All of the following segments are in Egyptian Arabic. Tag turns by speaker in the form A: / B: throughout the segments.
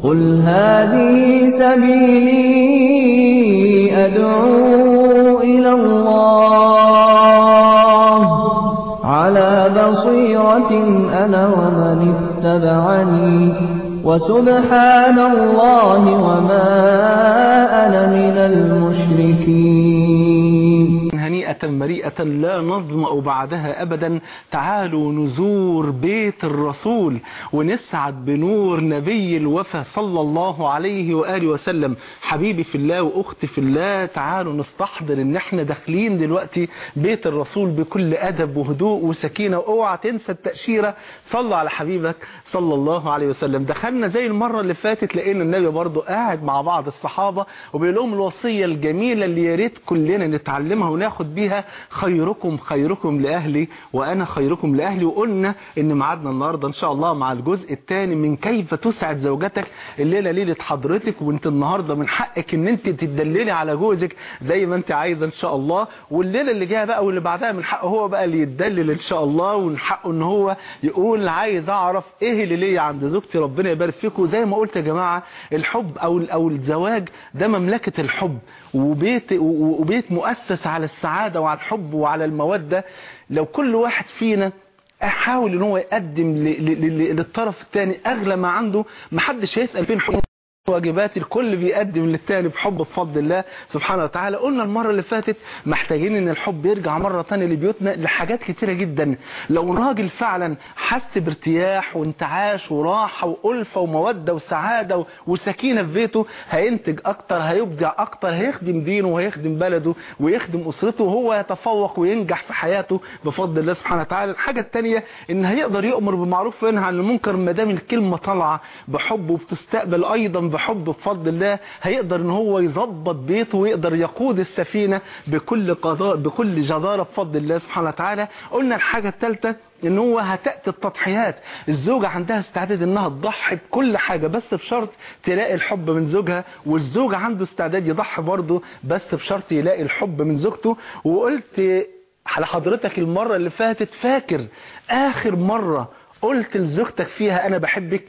A: قل هذه سبيلي أدعو إلى الله على بصيرة أنا ومن اتبعني وسبحان الله وما أنا من المشركين
B: هنيئة مريئة لا نظمأ بعدها أبدا تعالوا نزور بيت الرسول ونسعد بنور نبي الوفا صلى الله عليه وآله وسلم حبيبي في الله وأختي في الله تعالوا نستحضر ان احنا داخلين دلوقتي بيت الرسول بكل أدب وهدوء وسكينة واوعى تنسى التأشيرة صلى على حبيبك صلى الله عليه وسلم دخلنا زي المرة اللي فاتت لقينا النبي برضو قاعد مع بعض الصحابة وبيقول لهم الوصية الجميلة اللي يا ريت كلنا نتعلمها وناخد بيها خيركم خيركم لأهلي وأنا خيركم لأهلي وقلنا إن معادنا النهاردة إن شاء الله مع الجزء الثاني من كيف تسعد زوجتك الليلة ليلة حضرتك وانت النهاردة من حقك ان انت تدللي على جوزك زي ما انت عايزة إن شاء الله والليلة اللي جاية بقى واللي بعدها من حقه هو بقى اللي يتدلل إن شاء الله ومن حقه إن هو يقول عايز أعرف إيه اللي ليا عند زوجتي ربنا يبارك فيكم زي ما قلت يا جماعة الحب أو أو الزواج ده مملكة الحب وبيت وبيت مؤسس على السعادة وعلى الحب وعلى المودة لو كل واحد فينا حاول ان هو يقدم للطرف الثاني اغلى ما عنده محدش هيسأل فين حب واجبات الكل بيقدم للتاني بحب بفضل الله سبحانه وتعالى قلنا المرة اللي فاتت محتاجين ان الحب يرجع مرة تانية لبيوتنا لحاجات كتيرة جدا لو راجل فعلا حس بارتياح وانتعاش وراحة وألفة ومودة وسعادة وسكينة في بيته هينتج اكتر هيبدع اكتر هيخدم دينه وهيخدم بلده ويخدم اسرته وهو يتفوق وينجح في حياته بفضل الله سبحانه وتعالى الحاجة التانية ان هيقدر يؤمر بالمعروف وينهى عن المنكر ما دام الكلمة طالعة بحب وبتستقبل ايضا بحب بفضل الله هيقدر ان هو يظبط بيته ويقدر يقود السفينة بكل قضاء بكل جدارة بفضل الله سبحانه وتعالى قلنا الحاجة الثالثة ان هو هتأتي التضحيات الزوجة عندها استعداد انها تضحي بكل حاجة بس بشرط تلاقي الحب من زوجها والزوج عنده استعداد يضحي برضه بس بشرط يلاقي الحب من زوجته وقلت على حضرتك المرة اللي فاتت فاكر اخر مرة قلت لزوجتك فيها انا بحبك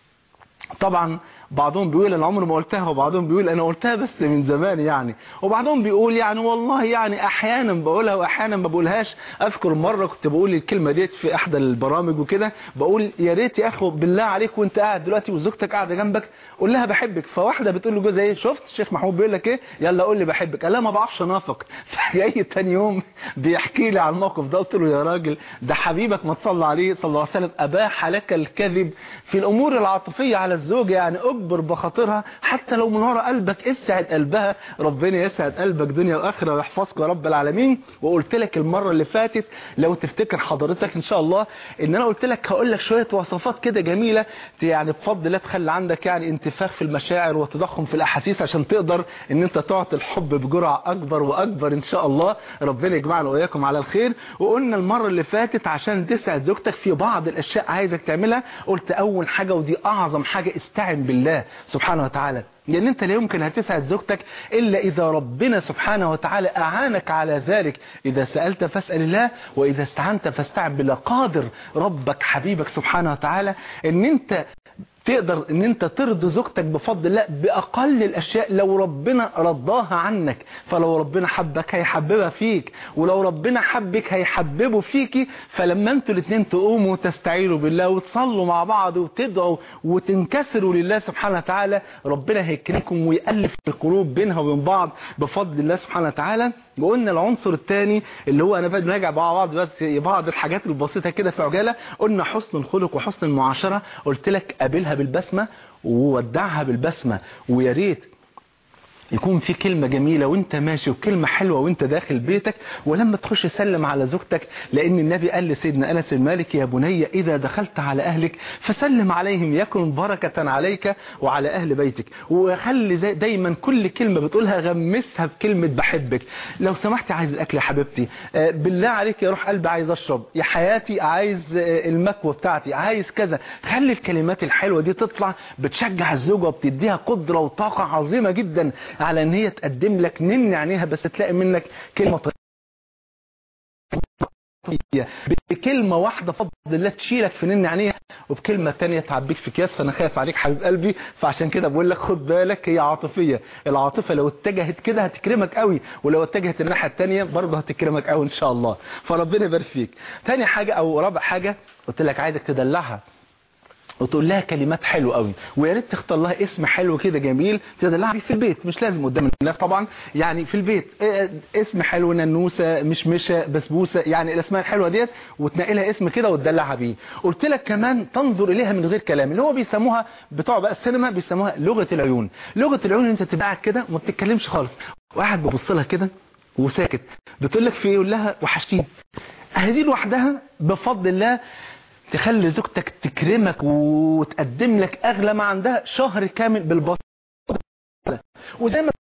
B: طبعا بعضهم بيقول انا عمري ما قلتها وبعضهم بيقول انا قلتها بس من زمان يعني وبعضهم بيقول يعني والله يعني احيانا بقولها واحيانا ما بقولهاش اذكر مره كنت بقول الكلمه ديت في احدى البرامج وكده بقول يا ريت يا اخو بالله عليك وانت قاعد دلوقتي وزوجتك قاعده جنبك قول لها بحبك فواحده بتقول لجوزها ايه شفت الشيخ محمود بيقول لك ايه يلا قول لي بحبك قال لها ما بعرفش انافق فجاي تاني يوم بيحكي لي على الموقف ده قلت له يا راجل ده حبيبك ما تصلى عليه صلى الله عليه وسلم اباح لك الكذب في الامور العاطفيه على الزوجه يعني اجبر بخاطرها حتى لو من وراء قلبك اسعد قلبها ربنا يسعد قلبك دنيا واخره ويحفظك يا رب العالمين وقلت لك المره اللي فاتت لو تفتكر حضرتك ان شاء الله ان انا قلت لك هقول لك شويه وصفات كده جميله يعني بفضل الله تخلي عندك يعني انتفاخ في المشاعر وتضخم في الاحاسيس عشان تقدر ان انت تعطي الحب بجرعه اكبر واكبر ان شاء الله ربنا يجمعنا واياكم على الخير وقلنا المره اللي فاتت عشان تسعد زوجتك في بعض الاشياء عايزك تعملها قلت اول حاجه ودي اعظم حاجه استعن بالله سبحانه وتعالى لان انت لا يمكن هتسعد زوجتك الا اذا ربنا سبحانه وتعالى اعانك على ذلك اذا سألت فاسأل الله واذا استعنت فاستعن بالله قادر ربك حبيبك سبحانه وتعالى ان انت تقدر ان انت ترضي زوجتك بفضل الله باقل الاشياء لو ربنا رضاها عنك فلو ربنا حبك هيحببها فيك ولو ربنا حبك هيحببه فيكي فلما انتوا الاثنين تقوموا تستعينوا بالله وتصلوا مع بعض وتدعوا وتنكسروا لله سبحانه وتعالى ربنا هيكرمكم ويألف القلوب بينها وبين بعض بفضل الله سبحانه وتعالى وقلنا العنصر الثاني اللي هو انا بنراجع مع بعض بس بعض الحاجات البسيطه كده في عجاله قلنا حسن الخلق وحسن المعاشره قلت لك قابلها بالبسمه وودعها بالبسمه ويا ريت يكون في كلمة جميلة وانت ماشي وكلمة حلوة وانت داخل بيتك ولما تخش سلم على زوجتك لان النبي قال لسيدنا أنس المالك يا بني إذا دخلت على أهلك فسلم عليهم يكن بركة عليك وعلى أهل بيتك وخلي زي دايما كل كلمة بتقولها غمسها بكلمة بحبك لو سمحتي عايز الأكل يا حبيبتي بالله عليك يا روح قلبي عايز أشرب يا حياتي عايز المكوة بتاعتي عايز كذا خلي الكلمات الحلوة دي تطلع بتشجع الزوجة وبتديها قدرة وطاقة عظيمة جدا على ان هي تقدم لك نن عينيها بس تلاقي منك كلمة بكلمة واحدة فضل الله تشيلك في نن عينيها وبكلمة تانية تعبيك في كياس فانا خايف عليك حبيب قلبي فعشان كده بقول لك خد بالك هي عاطفية العاطفة لو اتجهت كده هتكرمك قوي ولو اتجهت الناحية التانية برضه هتكرمك قوي ان شاء الله فربنا يبارك فيك تاني حاجة او رابع حاجة قلت لك عايزك تدلعها وتقول لها كلمات حلوه قوي ويا ريت تختار لها اسم حلو كده جميل تدلعها بيه في البيت مش لازم قدام الناس طبعا يعني في البيت اه اسم حلو ننوسه مشمشه بسبوسه يعني الاسماء الحلوه ديت وتنقي لها اسم كده وتدلعها بيه قلت لك كمان تنظر اليها من غير كلام اللي هو بيسموها بتوع بقى السينما بيسموها لغه العيون لغه العيون انت تبقى قاعد كده وما بتتكلمش خالص واحد بيبص لها كده وساكت بتقول لك في يقول لها وحشتيني هذه لوحدها بفضل الله تخلي زوجتك تكرمك وتقدم لك اغلى ما عندها شهر كامل بالبساطه وزي ما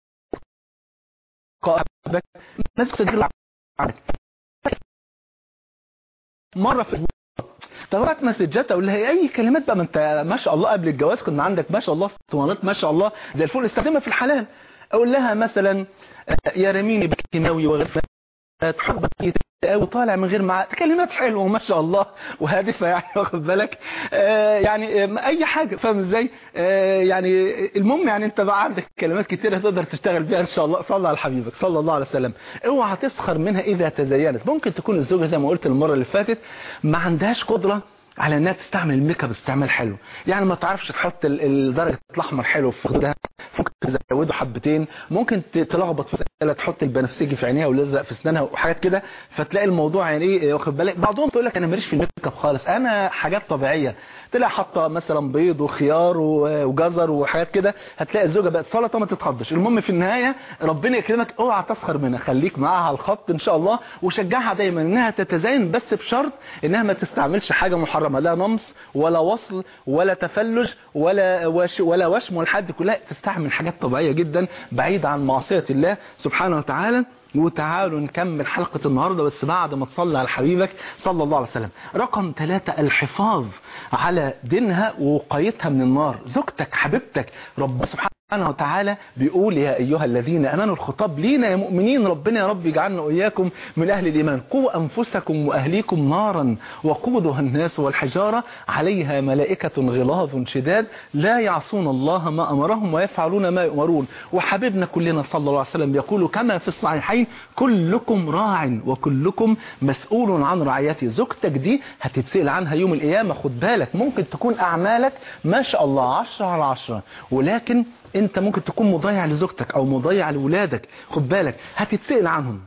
B: قابك الناس تدل مره في تبعت مسجات اقول لها اي كلمات بقى ما انت ما شاء الله قبل الجواز كنا عندك ما شاء الله اسطوانات ما شاء الله زي الفل استخدمها في الحلال اقول لها مثلا يا رميني بكيماوي وغفلات حبك وطالع من غير معاه كلمات حلوه ما شاء الله وهادفه يعني واخد بالك آه يعني آه اي حاجه فاهم ازاي آه يعني المهم يعني انت بقى عندك كلمات كتيره تقدر تشتغل بيها ان شاء الله صلى على حبيبك صلى الله عليه وسلم اوعى تسخر منها اذا تزينت ممكن تكون الزوجه زي ما قلت المره اللي فاتت ما عندهاش قدره على انها تستعمل الميك اب استعمال حلو يعني ما تعرفش تحط درجه الاحمر حلو في خدها ممكن تزوده حبتين ممكن تلخبط في مساله تحط البنفسجي في عينيها ولزق في اسنانها وحاجات كده فتلاقي الموضوع يعني ايه واخد بالك بعضهم تقول لك انا ماليش في الميك اب خالص انا حاجات طبيعيه تلاقي حاطه مثلا بيض وخيار وجزر وحاجات كده هتلاقي الزوجه بقت سلطه ما تتخضش المهم في النهايه ربنا يكرمك اوعى تسخر منها خليك معاها على الخط ان شاء الله وشجعها دايما انها تتزين بس بشرط انها ما تستعملش حاجه محرمه لا نمص ولا وصل ولا تفلج ولا وش ولا وشم ولا حد كلها تستعمل حاجات طبيعيه جدا بعيده عن معصيه الله سبحانه وتعالى وتعالوا نكمل حلقة النهاردة بس بعد ما تصلي على حبيبك صلى الله عليه وسلم رقم ثلاثة الحفاظ على دينها ووقايتها من النار زوجتك حبيبتك رب سبحانه سبحانه وتعالى بيقول يا أيها الذين أمنوا الخطاب لينا يا مؤمنين ربنا يا رب يجعلنا وإياكم من أهل الإيمان قوا أنفسكم وأهليكم نارا وقودها الناس والحجارة عليها ملائكة غلاظ شداد لا يعصون الله ما أمرهم ويفعلون ما يؤمرون وحبيبنا كلنا صلى الله عليه وسلم يقول كما في الصحيحين كلكم راع وكلكم مسؤول عن رعيته زوجتك دي هتتسأل عنها يوم القيامة خد بالك ممكن تكون أعمالك ما شاء الله عشرة على عشرة ولكن انت ممكن تكون مضيع لزوجتك او مضيع لولادك خد بالك هتتسأل عنهم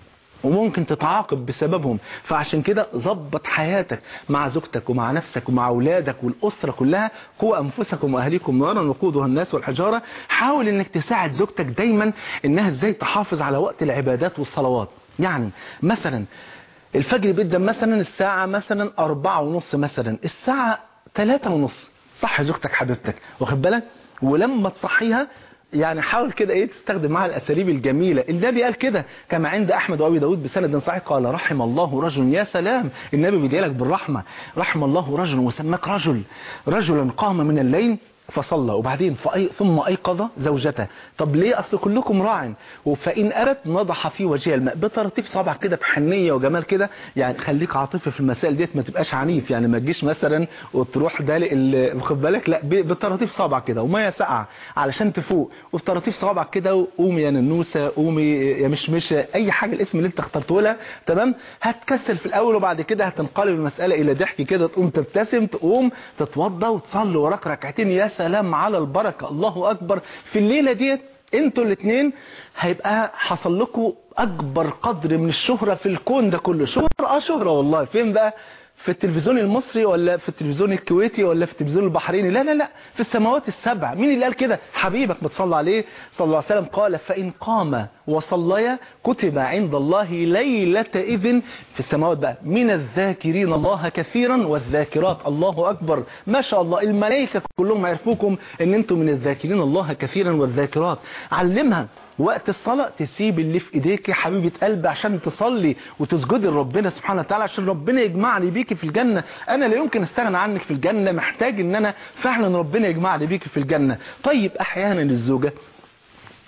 B: وممكن تتعاقب بسببهم فعشان كده ظبط حياتك مع زوجتك ومع نفسك ومع اولادك والاسره كلها قوا انفسكم واهليكم نارا وقودها الناس والحجاره حاول انك تساعد زوجتك دايما انها ازاي تحافظ على وقت العبادات والصلوات يعني مثلا الفجر بيبدا مثلا الساعه مثلا أربعة ونص مثلا الساعه ثلاثة ونص صح زوجتك حبيبتك واخد بالك ولما تصحيها يعني حاول كده ايه تستخدم معها الاساليب الجميله النبي قال كده كما عند احمد وابي داود بسند صحيح قال رحم الله رجل يا سلام النبي بيديلك بالرحمه رحم الله رجل وسماك رجل رجلا قام من الليل فصلى وبعدين فأي ثم أيقظ زوجته طب ليه أصل كلكم راع فإن أردت نضح في وجهها الماء بترتيب صابع كده بحنية وجمال كده يعني خليك عاطفي في المسائل ديت ما تبقاش عنيف يعني ما تجيش مثلا وتروح دالق واخد بالك لا بترتيب صابع كده وميه ساقعه علشان تفوق وبترتيب صابع كده وقومي يا ننوسه قومي يا مشمشه اي حاجه الاسم اللي انت اخترته لها تمام هتكسل في الاول وبعد كده هتنقلب المساله الى ضحك كده تقوم تبتسم تقوم تتوضى وتصلي وراك ركعتين يا سلام على البركة الله أكبر في الليلة ديت انتوا الاثنين هيبقى حصل لكم أكبر قدر من الشهرة في الكون ده كله شهرة اه شهرة والله فين بقى في التلفزيون المصري ولا في التلفزيون الكويتي ولا في التلفزيون البحريني لا لا لا في السماوات السبع مين اللي قال كده حبيبك متصلى عليه صلى الله عليه وسلم قال فإن قام وصليا كتب عند الله ليلة إذن في السماوات بقى من الذاكرين الله كثيرا والذاكرات الله أكبر ما شاء الله الملائكة كلهم يعرفوكم ان انتم من الذاكرين الله كثيرا والذاكرات علمها وقت الصلاة تسيب اللي في ايديك يا حبيبة قلبي عشان تصلي وتسجدي لربنا سبحانه وتعالى عشان ربنا يجمعني بيكي في الجنة انا لا يمكن استغنى عنك في الجنة محتاج ان انا فعلا ربنا يجمعني بيكي في الجنة طيب احيانا الزوجة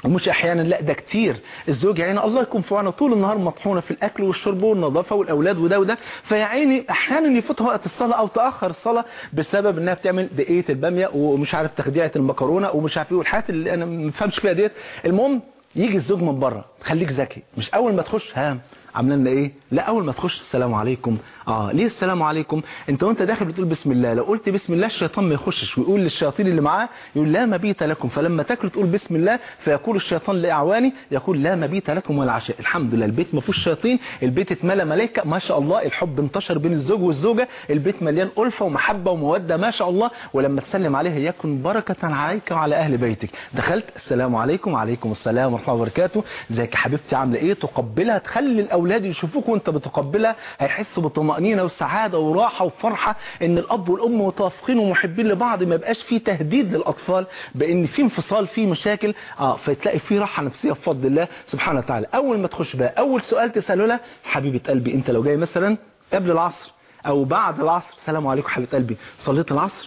B: ومش احيانا لا ده كتير الزوج يا عيني الله يكون في عونه طول النهار مطحونه في الاكل والشرب والنظافه والاولاد وده وده فيا عيني احيانا يفوتها وقت الصلاه او تاخر الصلاه بسبب انها بتعمل دقيقه الباميه ومش عارف تخديعه المكرونه ومش عارف ايه والحاجات اللي انا ما بفهمش فيها ديت المهم يجي الزوج من بره خليك ذكي مش اول ما تخش ها عاملين لنا ايه لا اول ما تخش السلام عليكم اه ليه السلام عليكم انت وانت داخل بتقول بسم الله لو قلت بسم الله الشيطان ما يخشش ويقول للشياطين اللي معاه يقول لا مبيت لكم فلما تاكل تقول بسم الله فيقول الشيطان لاعواني يقول لا مبيت لكم ولا عشاء الحمد لله البيت ما فيهوش شياطين البيت اتملى ملائكه ما شاء الله الحب انتشر بين الزوج والزوجه البيت مليان الفه ومحبه وموده ما شاء الله ولما تسلم عليها يكن بركه عليك وعلى اهل بيتك دخلت السلام عليكم وعليكم السلام ورحمه الله وبركاته ازيك يا حبيبتي عامله ايه تقبلها تخلي الاولاد يشوفوك وانت بتقبلها هيحسوا بالطمانينه والسعاده وراحه وفرحه ان الاب والام متوافقين ومحبين لبعض ما يبقاش في تهديد للاطفال بان في انفصال في مشاكل اه فتلاقي في راحه نفسيه بفضل الله سبحانه وتعالى اول ما تخش بقى اول سؤال تساله لها حبيبه قلبي انت لو جاي مثلا قبل العصر او بعد العصر السلام عليكم حبيبه قلبي صليت العصر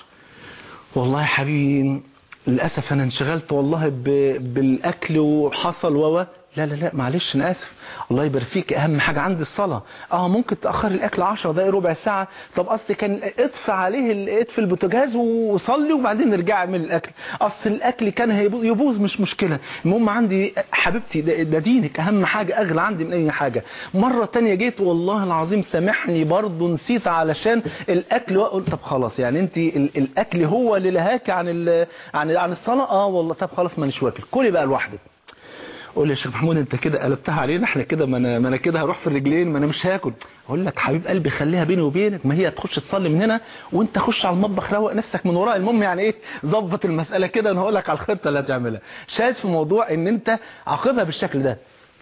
B: والله يا حبيبي للاسف انا انشغلت والله ب... بالاكل وحصل و لا لا لا معلش انا اسف الله يبارك فيك اهم حاجه عندي الصلاه اه ممكن تاخر الاكل 10 دقايق ربع ساعه طب اصل كان اطفي عليه ال- اطفي البوتاجاز وصلي وبعدين نرجع اعمل الاكل اصل الاكل كان هيبو- يبوظ مش مشكله المهم عندي حبيبتي ده, ده دينك اهم حاجه اغلى عندي من اي حاجه مره تانية جيت والله العظيم سامحني برضه نسيت علشان الاكل وقلت طب خلاص يعني انت ال- الاكل هو اللي لهاك عن ال- عن عن الصلاه اه والله طب خلاص مانيش واكل كلي بقى لوحدك قول لي يا شيخ محمود انت كده قلبتها علينا احنا كده ما انا ما انا كده هروح في الرجلين ما انا مش هاكل اقول لك حبيب قلبي خليها بيني وبينك ما هي تخش تصلي من هنا وانت خش على المطبخ روق نفسك من وراء المهم يعني ايه ظبط المساله كده انا هقول لك على الخطه اللي هتعملها شاهد في موضوع ان انت عاقبها بالشكل ده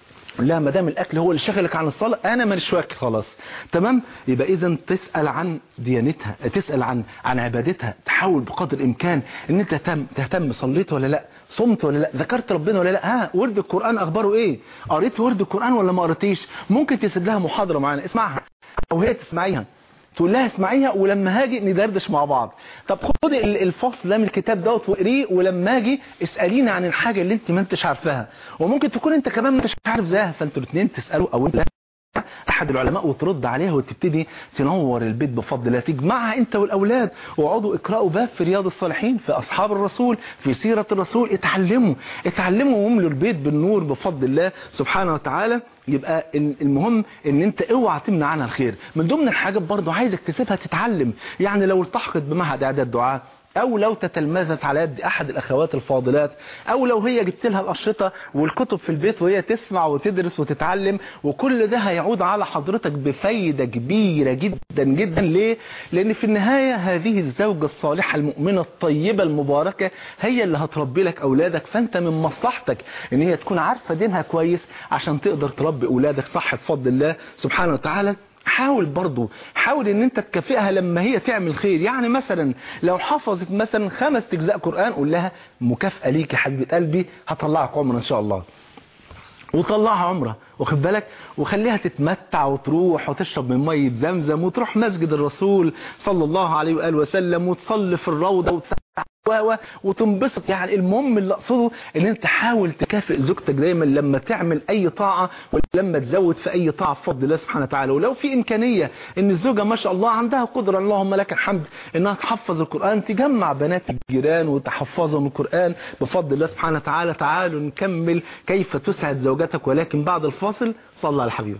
B: لا ما دام الاكل هو اللي شغلك عن الصلاه انا مانيش واكل خلاص تمام يبقى اذا تسال عن ديانتها تسال عن عن عبادتها تحاول بقدر الامكان ان انت تهتم تهتم صليت ولا لا صمت ولا لا ذكرت ربنا ولا لا ها ورد القران اخباره ايه قريت ورد القران ولا ما قريتيش ممكن تسيب لها محاضره معانا اسمعها او هي تسمعيها تقول لها اسمعيها ولما هاجي ندردش مع بعض طب خدي ال- الفصل ده من الكتاب دوت واقريه ولما اجي اساليني عن الحاجه اللي انت ما انتش عارفاها وممكن تكون انت كمان ما انتش عارف زيها فانتوا الاثنين تسالوا او انت احد العلماء وترد عليها وتبتدي تنور البيت بفضل الله تجمعها انت والاولاد واقعدوا اقراوا باب في رياض الصالحين في اصحاب الرسول في سيره الرسول اتعلموا اتعلموا واملوا البيت بالنور بفضل الله سبحانه وتعالى يبقى ال- المهم ان انت اوعى تمنع عنها الخير من ضمن الحاجات برضو عايزك تسيبها تتعلم يعني لو التحقت بمعهد اعداد دعاء او لو تتلمذت على يد احد الاخوات الفاضلات او لو هي جبت لها الاشرطه والكتب في البيت وهي تسمع وتدرس وتتعلم وكل ده هيعود على حضرتك بفايده كبيره جدا جدا ليه لان في النهايه هذه الزوجه الصالحه المؤمنه الطيبه المباركه هي اللي هتربي لك اولادك فانت من مصلحتك ان هي تكون عارفه دينها كويس عشان تقدر تربي اولادك صح بفضل الله سبحانه وتعالى حاول برضو حاول ان انت تكافئها لما هي تعمل خير يعني مثلا لو حفظت مثلا خمس اجزاء قرآن قول لها مكافأة ليك يا حبيبة قلبي هطلعك عمر ان شاء الله وطلعها عمره واخد بالك وخليها تتمتع وتروح وتشرب من ميه زمزم وتروح مسجد الرسول صلى الله عليه واله وسلم وتصلي في الروضه وتسبح و و وتنبسط يعني المهم اللي اقصده ان انت حاول تكافئ زوجتك دايما لما تعمل اي طاعه ولما تزود في اي طاعه بفضل الله سبحانه وتعالى ولو في امكانيه ان الزوجه ما شاء الله عندها قدره اللهم لك الحمد انها تحفظ القران تجمع بنات الجيران وتحفظهم القران بفضل الله سبحانه وتعالى تعالوا نكمل كيف تسعد زوجتك ولكن بعد الفاصل صلى على حبيبك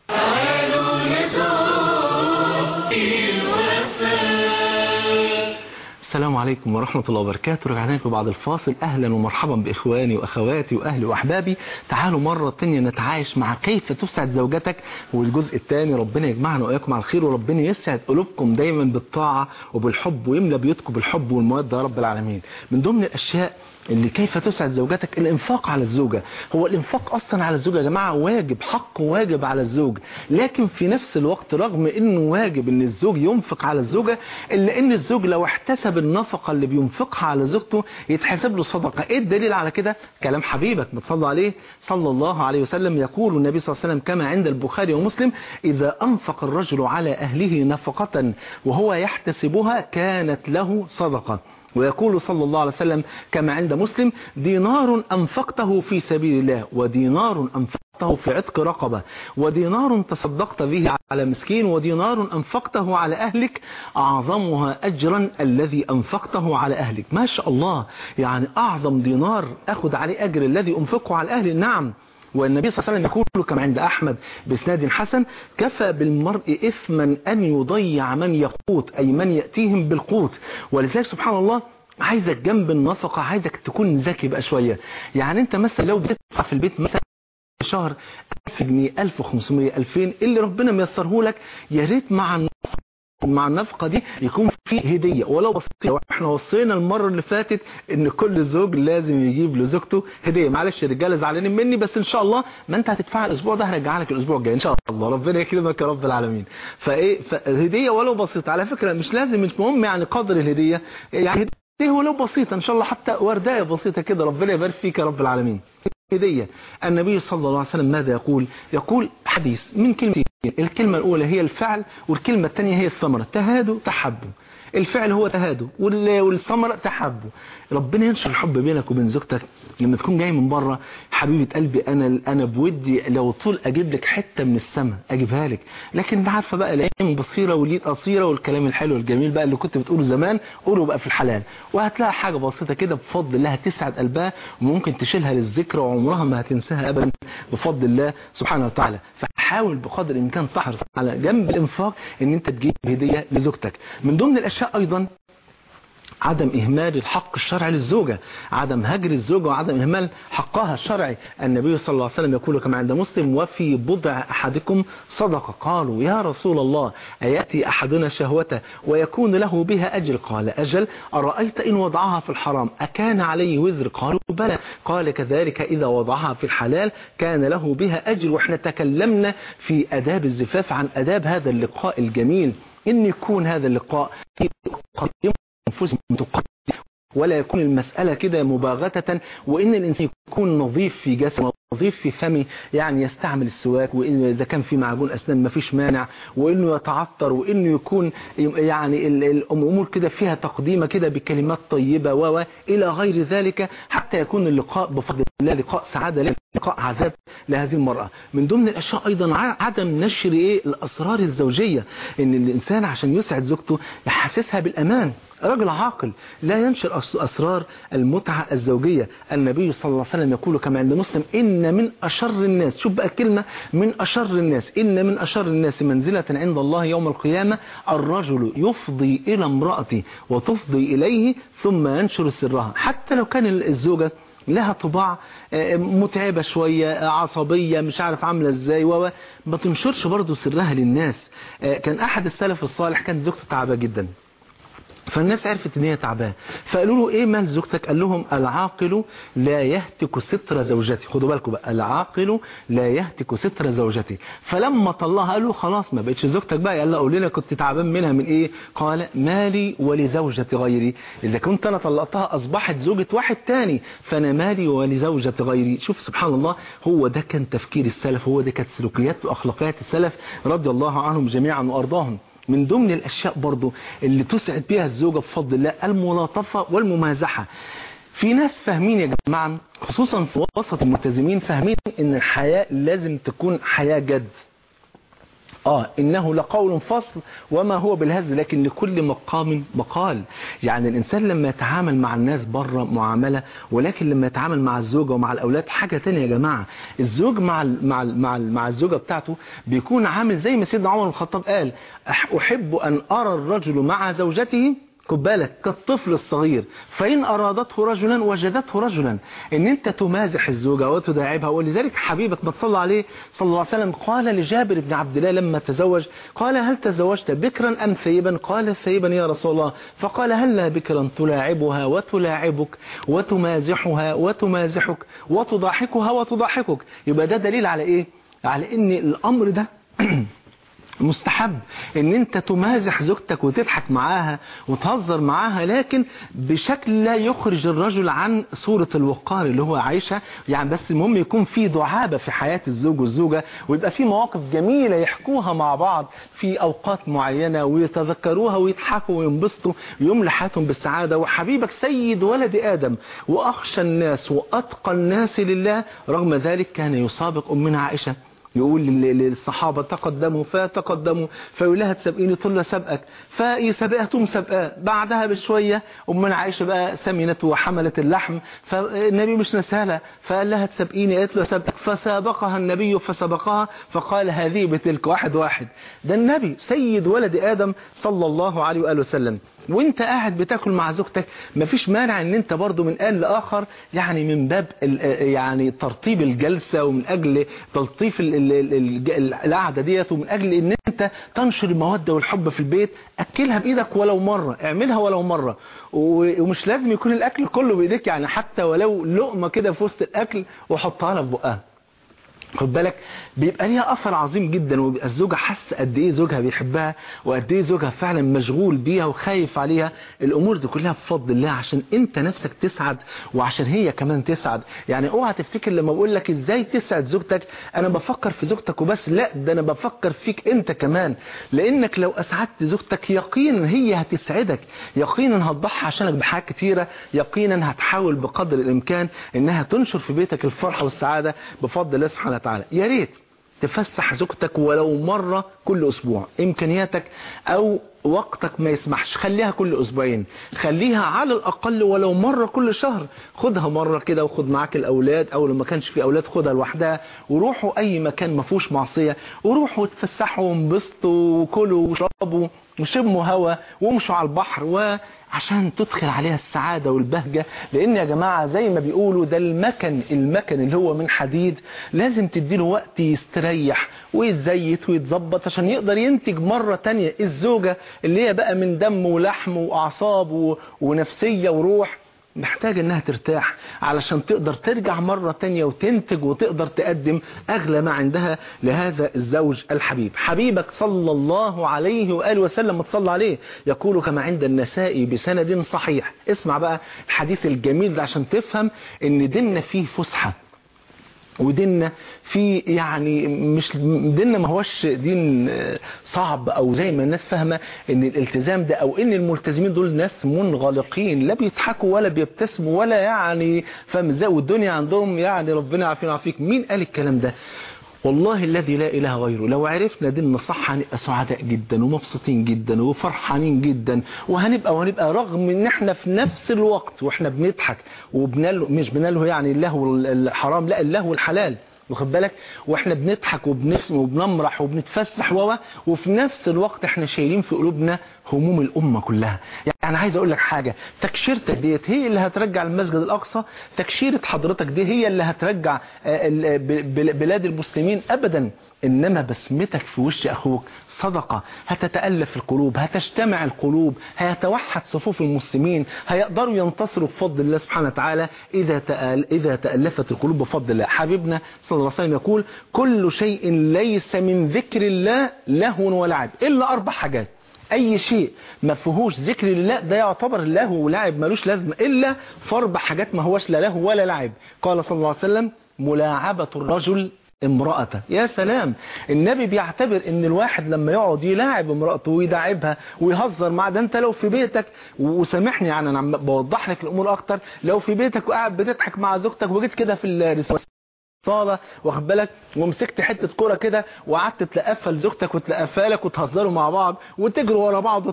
B: السلام عليكم ورحمة الله وبركاته رجعنا لكم بعد الفاصل أهلا ومرحبا بإخواني وأخواتي وأهلي وأحبابي تعالوا مرة تانية نتعايش مع كيف تسعد زوجتك والجزء الثاني ربنا يجمعنا وإياكم على الخير وربنا يسعد قلوبكم دايما بالطاعة وبالحب ويملى بيوتكم بالحب والمودة يا رب العالمين من ضمن الأشياء اللي كيف تسعد زوجتك الانفاق على الزوجة هو الانفاق اصلا على الزوجة يا جماعة واجب حق واجب على الزوج لكن في نفس الوقت رغم انه واجب ان الزوج ينفق على الزوجة الا ان الزوج لو احتسب النفقة اللي بينفقها على زوجته يتحسب له صدقة ايه الدليل على كده كلام حبيبك بتصلى عليه صلى الله عليه وسلم يقول النبي صلى الله عليه وسلم كما عند البخاري ومسلم اذا انفق الرجل على اهله نفقة وهو يحتسبها كانت له صدقة ويقول صلى الله عليه وسلم كما عند مسلم دينار أنفقته في سبيل الله ودينار أنفقته في عتق رقبة ودينار تصدقت به على مسكين ودينار أنفقته على أهلك أعظمها أجرا الذي أنفقته على أهلك ما شاء الله يعني أعظم دينار أخذ عليه أجر الذي أنفقه على أهلي نعم والنبي صلى الله عليه وسلم يقول كما عند أحمد بإسناد حسن كفى بالمرء إثما أن يضيع من يقوت أي من يأتيهم بالقوت ولذلك سبحان الله عايزك جنب النفقة عايزك تكون ذكي بقى شوية يعني انت مثلا لو بتدفع في البيت مثلا شهر 1000 جنيه 1500 2000 اللي ربنا ميسره لك يا ريت مع النفقة مع النفقة دي يكون في هدية ولو بسيطة احنا وصينا المرة اللي فاتت ان كل زوج لازم يجيب لزوجته هدية معلش الرجاله زعلانين مني بس ان شاء الله ما انت هتدفعها الاسبوع ده هرجعها لك الاسبوع الجاي ان شاء الله ربنا يكرمك يا رب العالمين فايه فهدية ولو بسيطة على فكرة مش لازم مش مهم يعني قدر الهدية يعني هدية ولو بسيطة ان شاء الله حتى ورداية بسيطة كده ربنا يبارك فيك يا رب العالمين هدية النبي صلى الله عليه وسلم ماذا يقول يقول حديث من كلمتين الكلمة الأولى هي الفعل والكلمة الثانية هي الثمرة تهادوا تحبوا الفعل هو تهادوا والثمرة تحبوا ربنا ينشر الحب بينك وبين زوجتك لما تكون جاي من بره حبيبة قلبي انا انا بودي لو طول اجيب لك حتة من السماء اجيبها لك لكن انت عارفه بقى الايام بصيره واليد قصيره والكلام الحلو الجميل بقى اللي كنت بتقوله زمان قوله بقى في الحلال وهتلاقي حاجه بسيطه كده بفضل الله هتسعد قلبها وممكن تشيلها للذكرى وعمرها ما هتنساها ابدا بفضل الله سبحانه وتعالى فحاول بقدر الامكان تحرص على جنب الانفاق ان انت تجيب هديه لزوجتك من ضمن الاشياء ايضا عدم إهمال الحق الشرعي للزوجة عدم هجر الزوجة وعدم إهمال حقها الشرعي النبي صلى الله عليه وسلم يقول كما عند مسلم وفي بضع أحدكم صدقة قالوا يا رسول الله أيأتي أحدنا شهوته ويكون له بها أجل قال أجل أرأيت إن وضعها في الحرام أكان عليه وزر قالوا بلى قال كذلك إذا وضعها في الحلال كان له بها أجر وإحنا تكلمنا في أداب الزفاف عن أداب هذا اللقاء الجميل إن يكون هذا اللقاء أنفسهم تقدم ولا يكون المسألة كده مباغتة وإن الإنسان يكون نظيف في جسمه نظيف في فمه يعني يستعمل السواك وإن إذا كان في معجون أسنان ما فيش مانع وإنه يتعطر وإنه يكون يعني الأمور كده فيها تقديمة كده بكلمات طيبة و إلى غير ذلك حتى يكون اللقاء بفضل الله لقاء سعادة لقاء عذاب لهذه المرأة من ضمن الأشياء أيضا عدم نشر إيه الأسرار الزوجية إن الإنسان عشان يسعد زوجته يحسسها بالأمان رجل عاقل لا ينشر أسرار المتعة الزوجية النبي صلى الله عليه وسلم يقول كما عند مسلم إن من أشر الناس شوف بقى الكلمة من أشر الناس إن من أشر الناس منزلة عند الله يوم القيامة الرجل يفضي إلى امرأته وتفضي إليه ثم ينشر سرها حتى لو كان الزوجة لها طباع متعبة شوية عصبية مش عارف عاملة ازاي و ما تنشرش برضه سرها للناس كان أحد السلف الصالح كانت زوجته تعبة جدا فالناس عرفت ان هي تعبانه فقالوا له ايه مال زوجتك قال لهم العاقل لا يهتك ستر زوجتي خدوا بالكم بقى العاقل لا يهتك ستر زوجتي فلما طلعها قال له خلاص ما بقتش زوجتك بقى قال له قول لنا كنت تعبان منها من ايه قال مالي ولزوجة غيري اذا كنت انا طلقتها اصبحت زوجة واحد تاني فانا مالي ولزوجة غيري شوف سبحان الله هو ده كان تفكير السلف هو ده كانت سلوكيات واخلاقيات السلف رضي الله عنهم جميعا وارضاهم من ضمن الأشياء برضو اللي تسعد بها الزوجة بفضل الله الملاطفة والممازحة في ناس فاهمين يا جماعة خصوصا في وسط الملتزمين فاهمين ان الحياة لازم تكون حياة جد آه إنه لقول فصل وما هو بالهزل لكن لكل مقام مقال يعني الإنسان لما يتعامل مع الناس بره معاملة ولكن لما يتعامل مع الزوجة ومع الأولاد حاجة تانية يا جماعة الزوج مع ال مع ال مع, ال مع الزوجة بتاعته بيكون عامل زي ما سيدنا عمر الخطاب قال أحب أن أرى الرجل مع زوجته خد بالك كالطفل الصغير فإن أرادته رجلا وجدته رجلا إن أنت تمازح الزوجة وتداعبها ولذلك حبيبك ما تصلى عليه صلى الله عليه وسلم قال لجابر بن عبد الله لما تزوج قال هل تزوجت بكرا أم ثيبا قال ثيبا يا رسول الله فقال هل بكرا تلاعبها وتلاعبك وتمازحها وتمازحك وتضاحكها وتضاحكك يبقى ده دليل على إيه على إن الأمر ده مستحب ان انت تمازح زوجتك وتضحك معاها وتهزر معاها لكن بشكل لا يخرج الرجل عن صورة الوقار اللي هو عايشها يعني بس المهم يكون في دعابة في حياة الزوج والزوجة ويبقى في مواقف جميلة يحكوها مع بعض في اوقات معينة ويتذكروها ويضحكوا وينبسطوا يملى حياتهم بالسعادة وحبيبك سيد ولد ادم واخشى الناس واتقى الناس لله رغم ذلك كان يسابق امنا عائشة يقول للصحابة تقدموا فتقدموا فيقول لها تسابقيني تقول له سابقك فيسابقها تقوم سابقاه بعدها بشوية أمنا عائشة بقى سمنت وحملت اللحم فالنبي مش نسالها فقال لها تسابقيني قالت له سابقك فسابقها النبي فسبقها فقال هذه بتلك واحد واحد ده النبي سيد ولد آدم صلى الله عليه وآله وسلم وانت قاعد بتاكل مع زوجتك مفيش مانع ان انت برضو من آن لآخر يعني من باب يعني ترطيب الجلسة ومن اجل تلطيف القعدة ديت ومن اجل ان انت تنشر المودة والحب في البيت اكلها بايدك ولو مرة اعملها ولو مرة ومش لازم يكون الاكل كله بايديك يعني حتى ولو لقمة كده في وسط الاكل وحطها لها في بقها خد بالك بيبقى ليها اثر عظيم جدا وبيبقى الزوجه حاسه قد ايه زوجها بيحبها وقد ايه زوجها فعلا مشغول بيها وخايف عليها الامور دي كلها بفضل الله عشان انت نفسك تسعد وعشان هي كمان تسعد يعني اوعى تفتكر لما بقول لك ازاي تسعد زوجتك انا بفكر في زوجتك وبس لا ده انا بفكر فيك انت كمان لانك لو اسعدت زوجتك يقينا هي هتسعدك يقينا هتضحي عشانك بحاجات كتيره يقينا هتحاول بقدر الامكان انها تنشر في بيتك الفرحه والسعاده بفضل الله سبحانه وتعالى يا ريت تفسح زوجتك ولو مرة كل أسبوع إمكانياتك أو وقتك ما يسمحش خليها كل أسبوعين خليها على الأقل ولو مرة كل شهر خدها مرة كده وخد معاك الأولاد أو لما كانش في أولاد خدها لوحدها وروحوا أي مكان ما فيهوش معصية وروحوا تفسحوا وانبسطوا وكلوا وشربوا وشموا هوا وامشوا على البحر وعشان تدخل عليها السعادة والبهجة لان يا جماعة زي ما بيقولوا ده المكن المكن اللي هو من حديد لازم تديله وقت يستريح ويتزيت ويتظبط عشان يقدر ينتج مرة تانية الزوجة اللي هي بقى من دم ولحم واعصاب ونفسية وروح محتاجة انها ترتاح علشان تقدر ترجع مرة تانية وتنتج وتقدر تقدم اغلى ما عندها لهذا الزوج الحبيب حبيبك صلى الله عليه وآله وسلم متصلى عليه يقول كما عند النساء بسند صحيح اسمع بقى الحديث الجميل ده عشان تفهم ان ديننا فيه فسحة وديننا في يعني مش ديننا ما هوش دين صعب او زي ما الناس فاهمه ان الالتزام ده او ان الملتزمين دول ناس منغلقين لا بيضحكوا ولا بيبتسموا ولا يعني فاهم ازاي والدنيا عندهم يعني ربنا يعافينا ويعافيك مين قال الكلام ده والله الذي لا إله غيره لو عرفنا ديننا صح هنبقى سعداء جدا ومبسوطين جدا وفرحانين جدا وهنبقى وهنبقى رغم ان احنا في نفس الوقت واحنا بنضحك وبنله مش بنله يعني اللهو الحرام لا اللهو الحلال واخد بالك واحنا بنضحك وبنسم وبنمرح وبنتفسح و وفي نفس الوقت احنا شايلين في قلوبنا هموم الامه كلها يعني عايز اقول لك حاجه تكشيرتك ديت هي اللي هترجع المسجد الاقصى تكشيره حضرتك دي هي اللي هترجع بلاد المسلمين ابدا إنما بسمتك في وش أخوك صدقة هتتألف القلوب هتجتمع القلوب هيتوحد صفوف المسلمين هيقدروا ينتصروا بفضل الله سبحانه وتعالى إذا تأل إذا تألفت القلوب بفضل الله حبيبنا صلى الله عليه وسلم يقول كل شيء ليس من ذكر الله لهو ولعب إلا أربع حاجات اي شيء ما فيهوش ذكر لله ده يعتبر لهو ولعب ملوش لازمه الا في اربع حاجات ما هوش لا لهو ولا لعب قال صلى الله عليه وسلم ملاعبه الرجل امرأته يا سلام النبي بيعتبر ان الواحد لما يقعد يلاعب امرأته ويداعبها ويهزر معها ده انت لو في بيتك وسامحني يعني انا بوضح لك الامور اكتر لو في بيتك وقاعد بتضحك مع زوجتك وجيت كده في الرسالة صالة واخد بالك ومسكت حتة كورة كده وقعدت تلقفها لزوجتك وتلقفها لك وتهزروا مع بعض وتجروا ورا بعض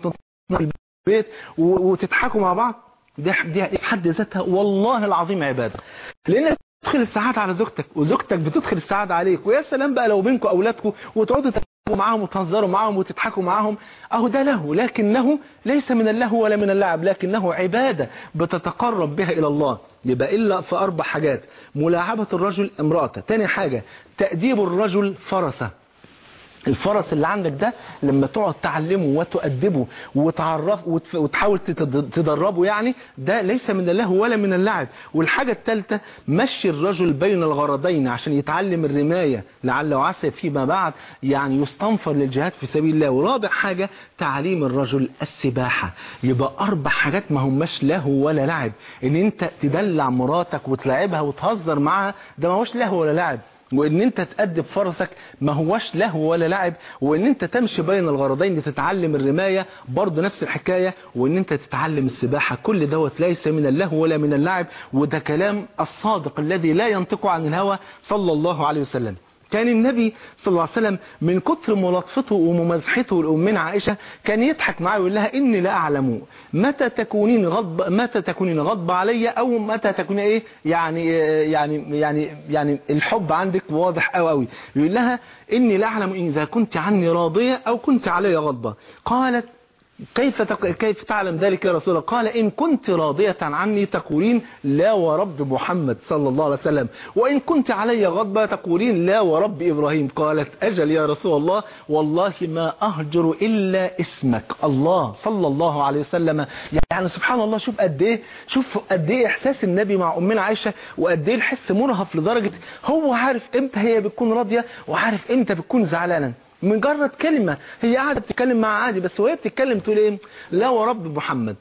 B: البيت وتضحكوا مع بعض دي دي في حد ذاتها والله العظيم عبادة لان تدخل السعادة على زوجتك وزوجتك بتدخل السعادة عليك ويا سلام بقى لو بينكم اولادكم وتقعدوا تلعبوا معاهم وتهزروا معاهم وتضحكوا معاهم اهو ده له لكنه ليس من اللهو ولا من اللعب لكنه عبادة بتتقرب بها الى الله يبقى الا في اربع حاجات ملاعبة الرجل امرأته تاني حاجة تأديب الرجل فرسه الفرس اللي عندك ده لما تقعد تعلمه وتؤدبه وتعرف وتف- وتحاول تتد- تدربه يعني ده ليس من اللهو ولا من اللعب والحاجة الثالثة مشي الرجل بين الغرضين عشان يتعلم الرماية لعل وعسى فيما بعد يعني يستنفر للجهاد في سبيل الله ورابع حاجة تعليم الرجل السباحة يبقى أربع حاجات ما هماش لهو ولا لعب ان انت تدلع مراتك وتلعبها وتهزر معاها ده ما هوش لهو ولا لعب وان انت تأدب فرسك ما هوش لهو ولا لعب وان انت تمشي بين الغرضين تتعلم الرماية برضه نفس الحكاية وان انت تتعلم السباحة كل دوت ليس من اللهو ولا من اللعب وده كلام الصادق الذي لا ينطق عن الهوى صلى الله عليه وسلم كان النبي صلى الله عليه وسلم من كتر ملاطفته وممازحته لأمنا عائشة كان يضحك معها ويقول لها إني لا أعلم متى تكونين غضب متى تكونين غضب علي أو متى تكونين إيه يعني يعني يعني يعني الحب عندك واضح أوي أوي يقول لها إني لا أعلم إذا كنت عني راضية أو كنت علي غضبة قالت كيف تق... كيف تعلم ذلك يا رسول الله قال إن كنت راضية عني تقولين لا ورب محمد صلى الله عليه وسلم وإن كنت علي غضبة تقولين لا ورب إبراهيم قالت أجل يا رسول الله والله ما أهجر إلا اسمك الله صلى الله عليه وسلم يعني سبحان الله شوف قد إيه شوف قد إيه إحساس النبي مع أمنا عائشة وقد إيه الحس مرهف لدرجة هو عارف إمتى هي بتكون راضية وعارف إمتى بتكون زعلانة مجرد كلمة هي قاعدة بتتكلم مع عادي بس وهي بتتكلم تقول ايه لا ورب محمد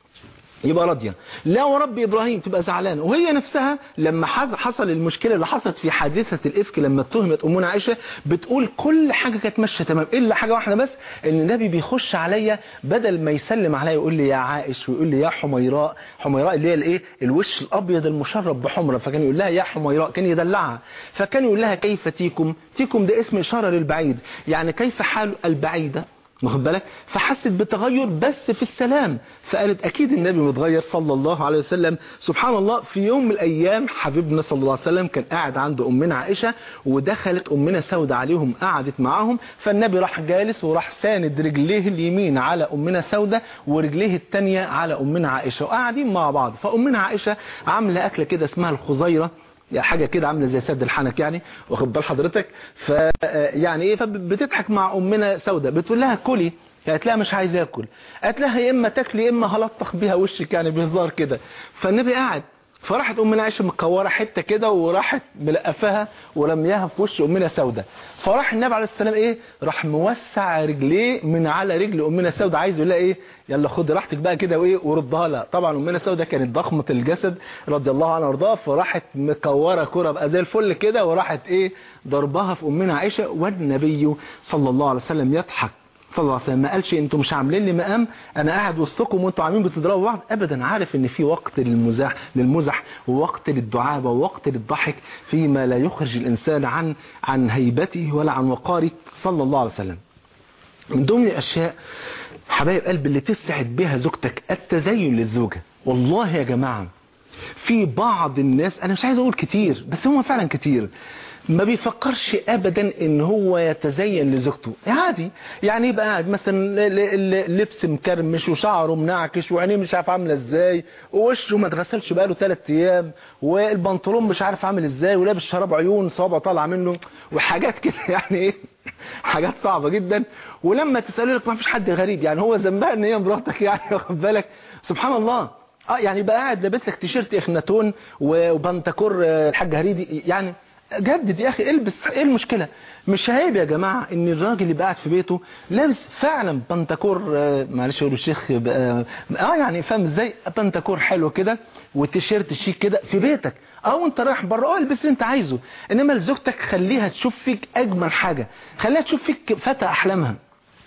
B: يبقى راضية لا ورب إبراهيم تبقى زعلانة وهي نفسها لما حص- حصل المشكلة اللي حصلت في حادثة الإفك لما اتهمت أمنا عائشة بتقول كل حاجة كانت ماشية تمام إلا حاجة واحدة بس إن النبي بيخش عليا بدل ما يسلم عليا يقول لي يا عائش ويقول لي يا حميراء حميراء اللي هي الإيه الوش الأبيض المشرب بحمرة فكان يقول لها يا حميراء كان يدلعها فكان يقول لها كيف تيكم تيكم ده اسم إشارة للبعيد يعني كيف حال البعيدة واخد بالك فحست بتغير بس في السلام فقالت اكيد النبي متغير صلى الله عليه وسلم سبحان الله في يوم من الايام حبيبنا صلى الله عليه وسلم كان قاعد عند امنا عائشه ودخلت امنا سودة عليهم قعدت معاهم فالنبي راح جالس وراح ساند رجليه اليمين على امنا سودة ورجليه الثانيه على امنا عائشه وقاعدين مع بعض فامنا عائشه عامله اكله كده اسمها الخزيره يعني حاجة كده عاملة زي سد الحنك يعني واخد بال حضرتك ف يعني ايه فبتضحك مع امنا سودة بتقول لها كلي قالت لها مش عايز اكل قالت لها يا اما تاكلي يا اما هلطخ بيها وشك يعني بهزار كده فالنبي قاعد فراحت امنا عائشه مكوره حته كده وراحت ملقفاها ورمياها في وش امنا سودة فراح النبي عليه السلام ايه راح موسع رجليه من على رجل امنا سودة عايز يقول لها ايه يلا خد راحتك بقى كده وايه وردها لها طبعا امنا سودة كانت ضخمه الجسد رضي الله عنها وارضاها فراحت مكوره كره بقى زي الفل كده وراحت ايه ضربها في امنا عائشه والنبي صلى الله عليه وسلم يضحك صلى الله عليه وسلم ما قالش انتوا مش عاملين لي مقام انا قاعد وسطكم وانتوا عاملين بتضربوا بعض ابدا عارف ان في وقت للمزاح للمزح ووقت للدعابه ووقت للضحك فيما لا يخرج الانسان عن عن هيبته ولا عن وقاره صلى الله عليه وسلم من ضمن الاشياء حبايب قلب اللي تسعد بها زوجتك التزين للزوجه والله يا جماعه في بعض الناس انا مش عايز اقول كتير بس هم فعلا كتير ما بيفكرش ابدا ان هو يتزين لزوجته عادي يعني يبقى قاعد مثلا ل- ل- لبس مكرمش وشعره منعكش وعينيه مش عارف عامله ازاي ووشه ما اتغسلش بقاله ثلاث ايام والبنطلون مش عارف عامل ازاي ولابس شراب عيون صوابعه طالعه منه وحاجات كده يعني ايه حاجات صعبه جدا ولما تساله لك ما فيش حد غريب يعني هو ذنبها ان هي مراتك يعني واخد بالك سبحان الله اه يعني بقى قاعد لابس لك تيشيرت اخناتون وبنتكور آه، الحاج هريدي يعني جدد يا اخي البس ايه المشكله مش عيب يا جماعه ان الراجل اللي قاعد في بيته لابس فعلا بنتكور آه، معلش اقول الشيخ بقى اه يعني فاهم ازاي بنتكور حلو كده وتيشيرت شيك كده في بيتك او انت رايح بره اه البس اللي انت عايزه انما لزوجتك خليها تشوف فيك اجمل حاجه خليها تشوف فيك فتى احلامها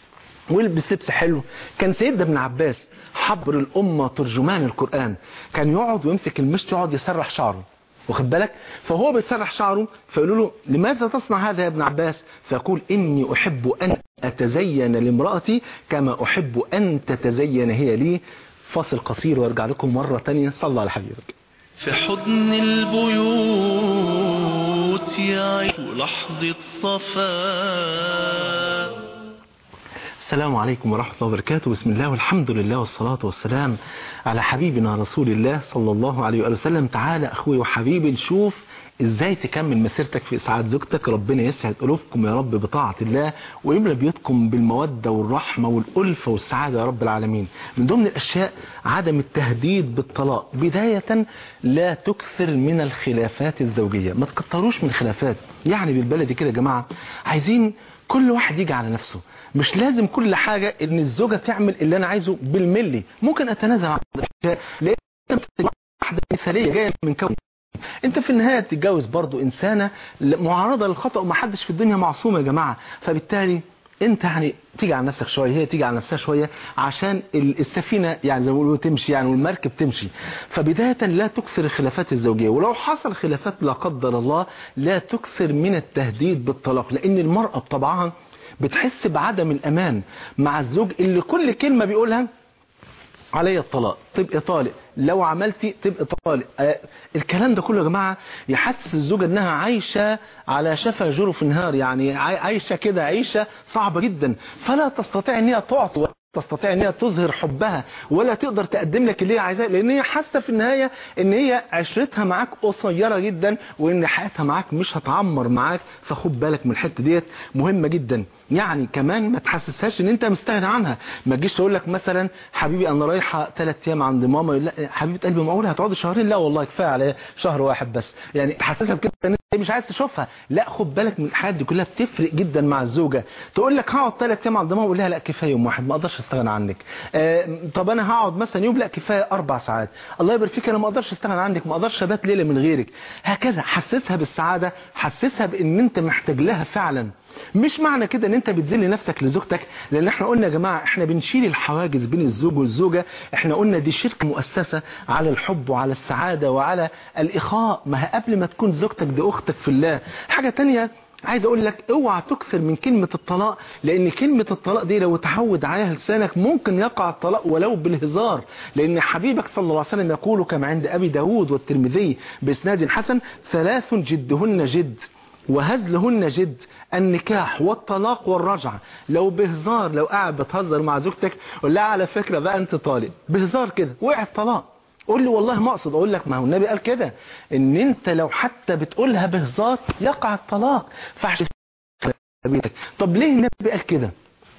B: والبس لبس حلو كان سيدنا ابن عباس حبر الأمة ترجمان القرآن كان يقعد ويمسك المشط يقعد يسرح شعره واخد بالك فهو بيسرح شعره فيقولوا له لماذا تصنع هذا يا ابن عباس فيقول إني أحب أن أتزين لامرأتي كما أحب أن تتزين هي لي فاصل قصير وارجع لكم مرة تانية صلى على حبيبك
C: في حضن البيوت يعيش لحظة صفاء
B: السلام عليكم ورحمة الله وبركاته بسم الله والحمد لله والصلاة والسلام على حبيبنا رسول الله صلى الله عليه وآله وسلم تعالى أخوي وحبيبي نشوف ازاي تكمل مسيرتك في اسعاد زوجتك ربنا يسعد قلوبكم يا رب بطاعة الله ويملى بيوتكم بالمودة والرحمة والألفة والسعادة يا رب العالمين من ضمن الأشياء عدم التهديد بالطلاق بداية لا تكثر من الخلافات الزوجية ما تكتروش من الخلافات يعني بالبلدي كده يا جماعة عايزين كل واحد يجي على نفسه مش لازم كل حاجة ان الزوجة تعمل اللي انا عايزه بالملي ممكن اتنازل عن الاشياء لان واحدة مثالية جاية من كون انت في النهاية تتجوز برضو انسانة معرضة للخطأ ومحدش في الدنيا معصوم يا جماعة فبالتالي انت يعني تيجي على نفسك شوية هي تيجي على نفسها شوية عشان السفينة يعني زي ما بيقولوا تمشي يعني والمركب تمشي فبداية لا تكثر الخلافات الزوجية ولو حصل خلافات لا قدر الله لا تكثر من التهديد بالطلاق لان المرأة بطبعها بتحس بعدم الامان مع الزوج اللي كل كلمة بيقولها علي الطلاق تبقى طالق لو عملتي تبقى طالق آه الكلام ده كله يا جماعة يحسس الزوجة انها عايشة على شفا جرف النهار يعني عايشة كده عيشة صعبة جدا فلا تستطيع ان هي تعطي تستطيع ان هي تظهر حبها ولا تقدر تقدم لك اللي هي عايزاه لان هي حاسه في النهايه ان هي عشرتها معاك قصيره جدا وان حياتها معاك مش هتعمر معاك فخد بالك من الحته ديت مهمه جدا يعني كمان ما تحسسهاش ان انت مستغني عنها ما تجيش تقول لك مثلا حبيبي انا رايحه ثلاث ايام عند ماما لا حبيبه قلبي معقول هتقعدي شهرين لا والله كفايه عليا شهر واحد بس يعني تحسسها بكده ان انت مش عايز تشوفها لا خد بالك من الحاجات دي كلها بتفرق جدا مع الزوجه تقول لك هقعد ثلاث ايام عند ماما اقول لها لا كفايه يوم واحد ما اقدرش استغنى عنك آه طب انا هقعد مثلا يوم لا كفايه اربع ساعات الله يبارك فيك انا ما اقدرش استغنى عنك ما اقدرش ابات ليله من غيرك هكذا حسسها بالسعاده حسسها بان انت محتاج لها فعلا مش معنى كده ان انت بتذل نفسك لزوجتك لان احنا قلنا يا جماعة احنا بنشيل الحواجز بين الزوج والزوجة احنا قلنا دي شركة مؤسسة على الحب وعلى السعادة وعلى الاخاء ما هي قبل ما تكون زوجتك دي اختك في الله حاجة تانية عايز اقول لك اوعى تكثر من كلمة الطلاق لان كلمة الطلاق دي لو تعود عليها لسانك ممكن يقع الطلاق ولو بالهزار لان حبيبك صلى الله عليه وسلم يقول كما عند ابي داود والترمذي باسناد حسن ثلاث جدهن جد وهزلهن جد النكاح والطلاق والرجعة لو بهزار لو قاعد بتهزر مع زوجتك قول لها على فكرة بقى انت طالق بهزار كده وقع الطلاق قول لي والله ما اقصد اقول لك ما هو النبي قال كده ان انت لو حتى بتقولها بهزار يقع الطلاق فعش طب ليه النبي قال كده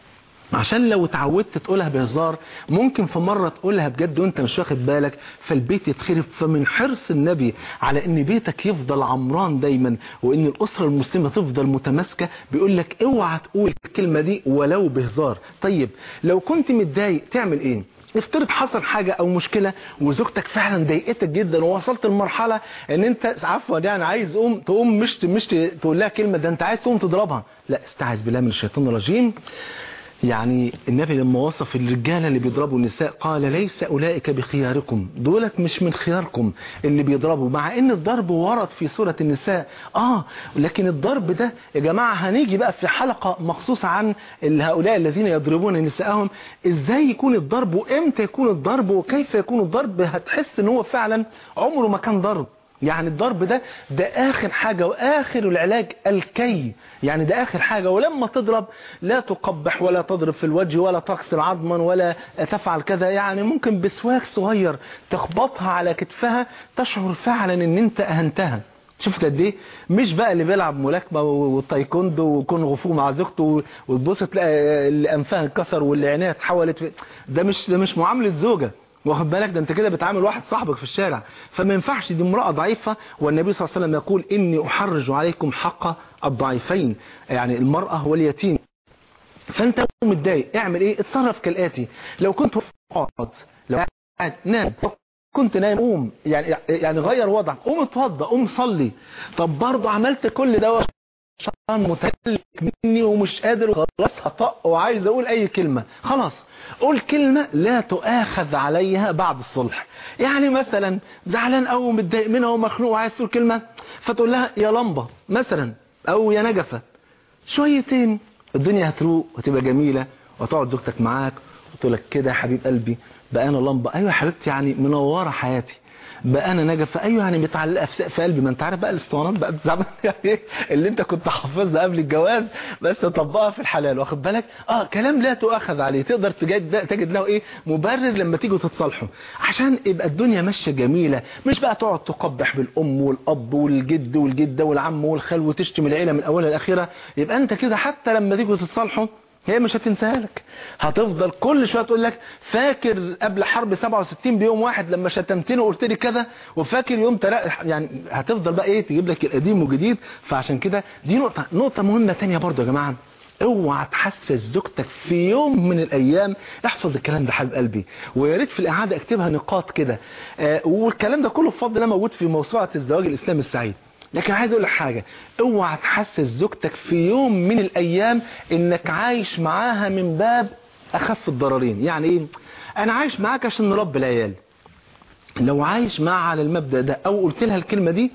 B: عشان لو اتعودت تقولها بهزار ممكن في مرة تقولها بجد وانت مش واخد بالك فالبيت يتخرب فمن حرص النبي على ان بيتك يفضل عمران دايما وان الاسرة المسلمة تفضل متماسكة بيقول لك اوعى تقول الكلمة دي ولو بهزار طيب لو كنت متضايق تعمل ايه افترض حصل حاجة او مشكلة وزوجتك فعلا ضايقتك جدا ووصلت لمرحلة ان انت عفوا يعني عايز تقوم تقوم مش مش تقول لها كلمة ده انت عايز تقوم تضربها لا استعذ بالله من الشيطان الرجيم يعني النبي لما وصف الرجالة اللي بيضربوا النساء قال ليس أولئك بخياركم دولت مش من خياركم اللي بيضربوا مع ان الضرب ورد في سورة النساء اه لكن الضرب ده يا جماعة هنيجي بقى في حلقة مخصوصة عن هؤلاء الذين يضربون نساءهم ازاي يكون الضرب وامتى يكون الضرب وكيف يكون الضرب هتحس ان هو فعلا عمره ما كان ضرب يعني الضرب ده ده آخر حاجة وآخر العلاج الكي يعني ده آخر حاجة ولما تضرب لا تقبح ولا تضرب في الوجه ولا تكسر عظما ولا تفعل كذا يعني ممكن بسواك صغير تخبطها على كتفها تشعر فعلا ان انت أهنتها شفت قد ايه مش بقى اللي بيلعب ملاكمه والتايكوندو وكونغ فو مع زوجته وتبص تلاقي اللي انفها اتكسر واللي عينيها اتحولت ده مش ده مش معامله زوجه واخد بالك ده انت كده بتعامل واحد صاحبك في الشارع فما ينفعش دي امرأة ضعيفة والنبي صلى الله عليه وسلم يقول إني أحرج عليكم حق الضعيفين يعني المرأة واليتيم فانت لو متضايق اعمل ايه اتصرف كالآتي لو كنت قاعد لو قاعد نام كنت نايم قوم يعني يعني غير وضعك قوم اتوضى قوم صلي طب برضه عملت كل ده شيطان متهلك مني ومش قادر خلاص هطق وعايز اقول اي كلمة خلاص قول كلمة لا تؤاخذ عليها بعد الصلح يعني مثلا زعلان او متضايق منها ومخنوق وعايز تقول كلمة فتقول لها يا لمبة مثلا او يا نجفة شويتين الدنيا هتروق وتبقى جميلة وتقعد زوجتك معاك وتقول لك كده يا حبيب قلبي بقى انا لمبة ايوه يا حبيبتي يعني منورة حياتي بقى انا نجف ايوه يعني متعلقه في سقف قلبي ما انت عارف بقى الاسطوانات بقى زمان يعني اللي انت كنت حافظها قبل الجواز بس تطبقها في الحلال واخد بالك اه كلام لا تؤاخذ عليه تقدر تجد تجد له ايه مبرر لما تيجوا تتصالحوا عشان يبقى الدنيا ماشيه جميله مش بقى تقعد تقبح بالام والاب والجد والجده والعم والخال وتشتم العيله من اولها لاخرها يبقى انت كده حتى لما تيجوا تتصالحوا هي مش هتنساها لك هتفضل كل شويه تقول لك فاكر قبل حرب 67 بيوم واحد لما شتمتني وقلت لي كذا وفاكر يوم تلا يعني هتفضل بقى ايه تجيب لك القديم والجديد فعشان كده دي نقطه نقطه مهمه ثانيه برضو يا جماعه اوعى تحسس زوجتك في يوم من الايام احفظ الكلام ده حبيب قلبي ويا ريت في الاعاده اكتبها نقاط كده آه والكلام ده كله بفضل الله موجود في موسوعه الزواج الاسلامي السعيد لكن عايز اقول لك حاجة اوعى تحسس زوجتك في يوم من الايام انك عايش معاها من باب اخف الضررين يعني ايه انا عايش معاك عشان نربي العيال لو عايش معاها على المبدأ ده او قلت لها الكلمة دي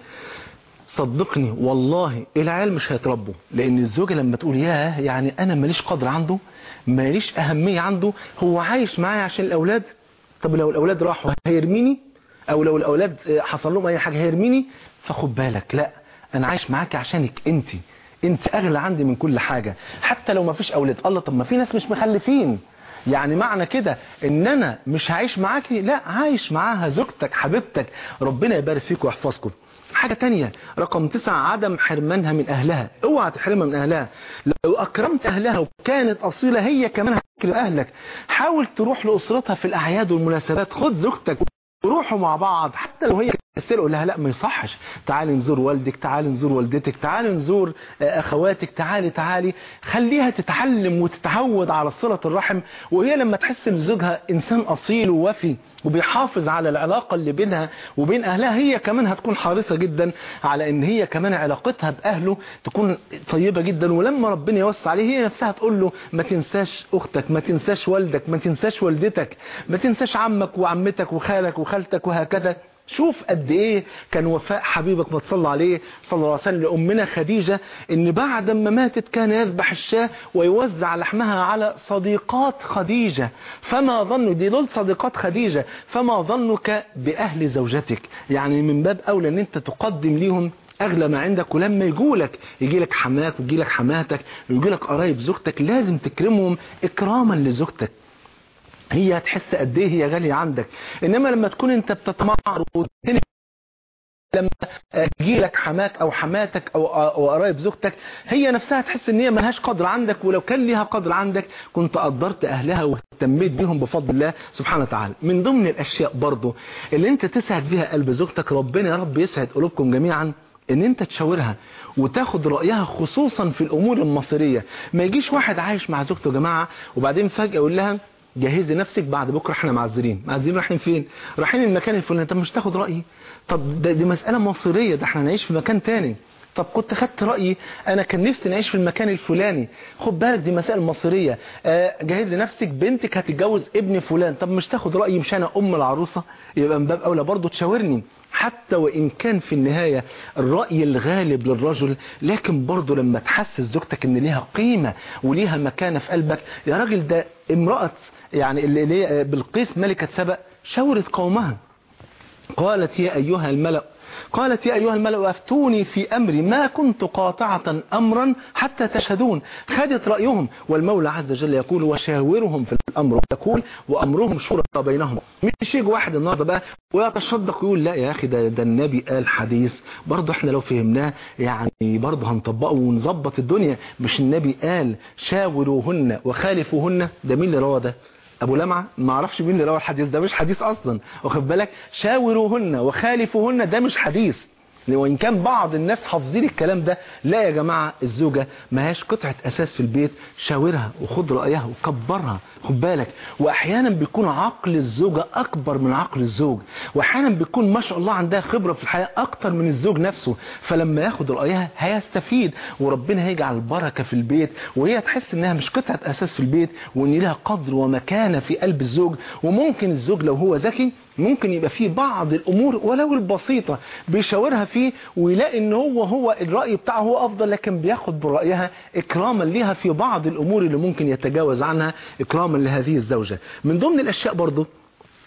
B: صدقني والله العيال مش هيتربوا لان الزوجة لما تقول ياه يعني انا ماليش قدر عنده ماليش اهمية عنده هو عايش معايا عشان الاولاد طب لو الاولاد راحوا هيرميني او لو الاولاد حصل لهم اي حاجة هيرميني فخد بالك لا انا عايش معاك عشانك انت انت اغلى عندي من كل حاجة حتى لو ما فيش اولاد الله طب ما في ناس مش مخلفين يعني معنى كده ان انا مش هعيش معاكي لا عايش معاها زوجتك حبيبتك ربنا يبارك فيك ويحفظكم حاجة تانية رقم تسعة عدم حرمانها من أهلها اوعى تحرمها من أهلها لو أكرمت أهلها وكانت أصيلة هي كمان هتكرم أهلك حاول تروح لأسرتها في الأعياد والمناسبات خد زوجتك وروحوا مع بعض حتى لو هي كسر قول لها لا ما يصحش تعالي نزور والدك تعالي نزور والدتك تعالي نزور اخواتك تعالي تعالي خليها تتعلم وتتعود على صلة الرحم وهي لما تحس ان زوجها انسان اصيل ووفي وبيحافظ على العلاقة اللي بينها وبين اهلها هي كمان هتكون حريصة جدا على ان هي كمان علاقتها باهله تكون طيبة جدا ولما ربنا يوسع عليه هي نفسها تقول له ما تنساش اختك ما تنساش والدك ما تنساش والدتك ما تنساش عمك وعمتك وخالك وخالتك وهكذا شوف قد ايه كان وفاء حبيبك ما تصلى عليه صلى الله عليه وسلم لأمنا خديجة ان بعد ما ماتت كان يذبح الشاة ويوزع لحمها على صديقات خديجة فما ظن دي دول صديقات خديجة فما ظنك بأهل زوجتك يعني من باب أولى ان انت تقدم ليهم اغلى ما عندك ولما يجولك يجي لك حماك ويجي لك حماتك ويجي لك قرايب زوجتك لازم تكرمهم اكراما لزوجتك هي هتحس قد ايه هي غالية عندك انما لما تكون انت بتتمعر وتنك لما يجي لك حماك او حماتك او او قرايب زوجتك هي نفسها تحس ان هي ملهاش قدر عندك ولو كان ليها قدر عندك كنت قدرت اهلها واهتميت بيهم بفضل الله سبحانه وتعالى من ضمن الاشياء برضو اللي انت تسعد بيها قلب زوجتك ربنا يا رب يسعد قلوبكم جميعا ان انت تشاورها وتاخد رأيها خصوصا في الامور المصيرية ما يجيش واحد عايش مع زوجته يا جماعة وبعدين فجأة يقول لها جهزي نفسك بعد بكرة احنا معذرين معذرين رايحين فين رايحين المكان الفلاني طب مش تاخد رأيي طب ده دي مسألة مصيرية ده احنا نعيش في مكان تاني طب كنت خدت رأيي انا كان نفسي نعيش في المكان الفلاني خد بالك دي مسائل مصيرية آه جهز لنفسك بنتك هتتجوز ابن فلان طب مش تاخد رأيي مش انا ام العروسة يبقى من باب اولى برضه تشاورني حتى وإن كان في النهاية الرأي الغالب للرجل لكن برضه لما تحسس زوجتك ان ليها قيمة وليها مكانة في قلبك يا راجل ده امرأة يعني اللي هي بلقيس ملكة سبأ شاورت قومها قالت يا أيها الملأ قالت يا أيها الملأ أفتوني في أمري ما كنت قاطعة أمرا حتى تشهدون خدت رأيهم والمولى عز وجل يقول وشاورهم في الأمر يقول وأمرهم شورى بينهم مش يجي واحد النهاردة بقى ويتصدق ويقول لا يا أخي ده, ده النبي قال حديث برضه احنا لو فهمناه يعني برضه هنطبقه ونظبط الدنيا مش النبي قال شاوروهن وخالفوهن ده مين اللي روى ده ابو لمعة ما اعرفش مين اللي روى الحديث ده مش حديث اصلا واخد بالك شاوروهن وخالفوهن ده مش حديث وإن كان بعض الناس حافظين الكلام ده لا يا جماعة الزوجة ما هيش قطعة أساس في البيت شاورها وخد رأيها وكبرها خد بالك وأحيانا بيكون عقل الزوجة أكبر من عقل الزوج وأحيانا بيكون ما شاء الله عندها خبرة في الحياة أكتر من الزوج نفسه فلما ياخد رأيها هيستفيد وربنا هيجعل بركة في البيت وهي تحس إنها مش قطعة أساس في البيت وإن لها قدر ومكانة في قلب الزوج وممكن الزوج لو هو ذكي ممكن يبقى فيه بعض الامور ولو البسيطة بيشاورها فيه ويلاقي ان هو هو الرأي بتاعه هو افضل لكن بياخد برأيها اكراما ليها في بعض الامور اللي ممكن يتجاوز عنها اكراما لهذه الزوجة من ضمن الاشياء برضو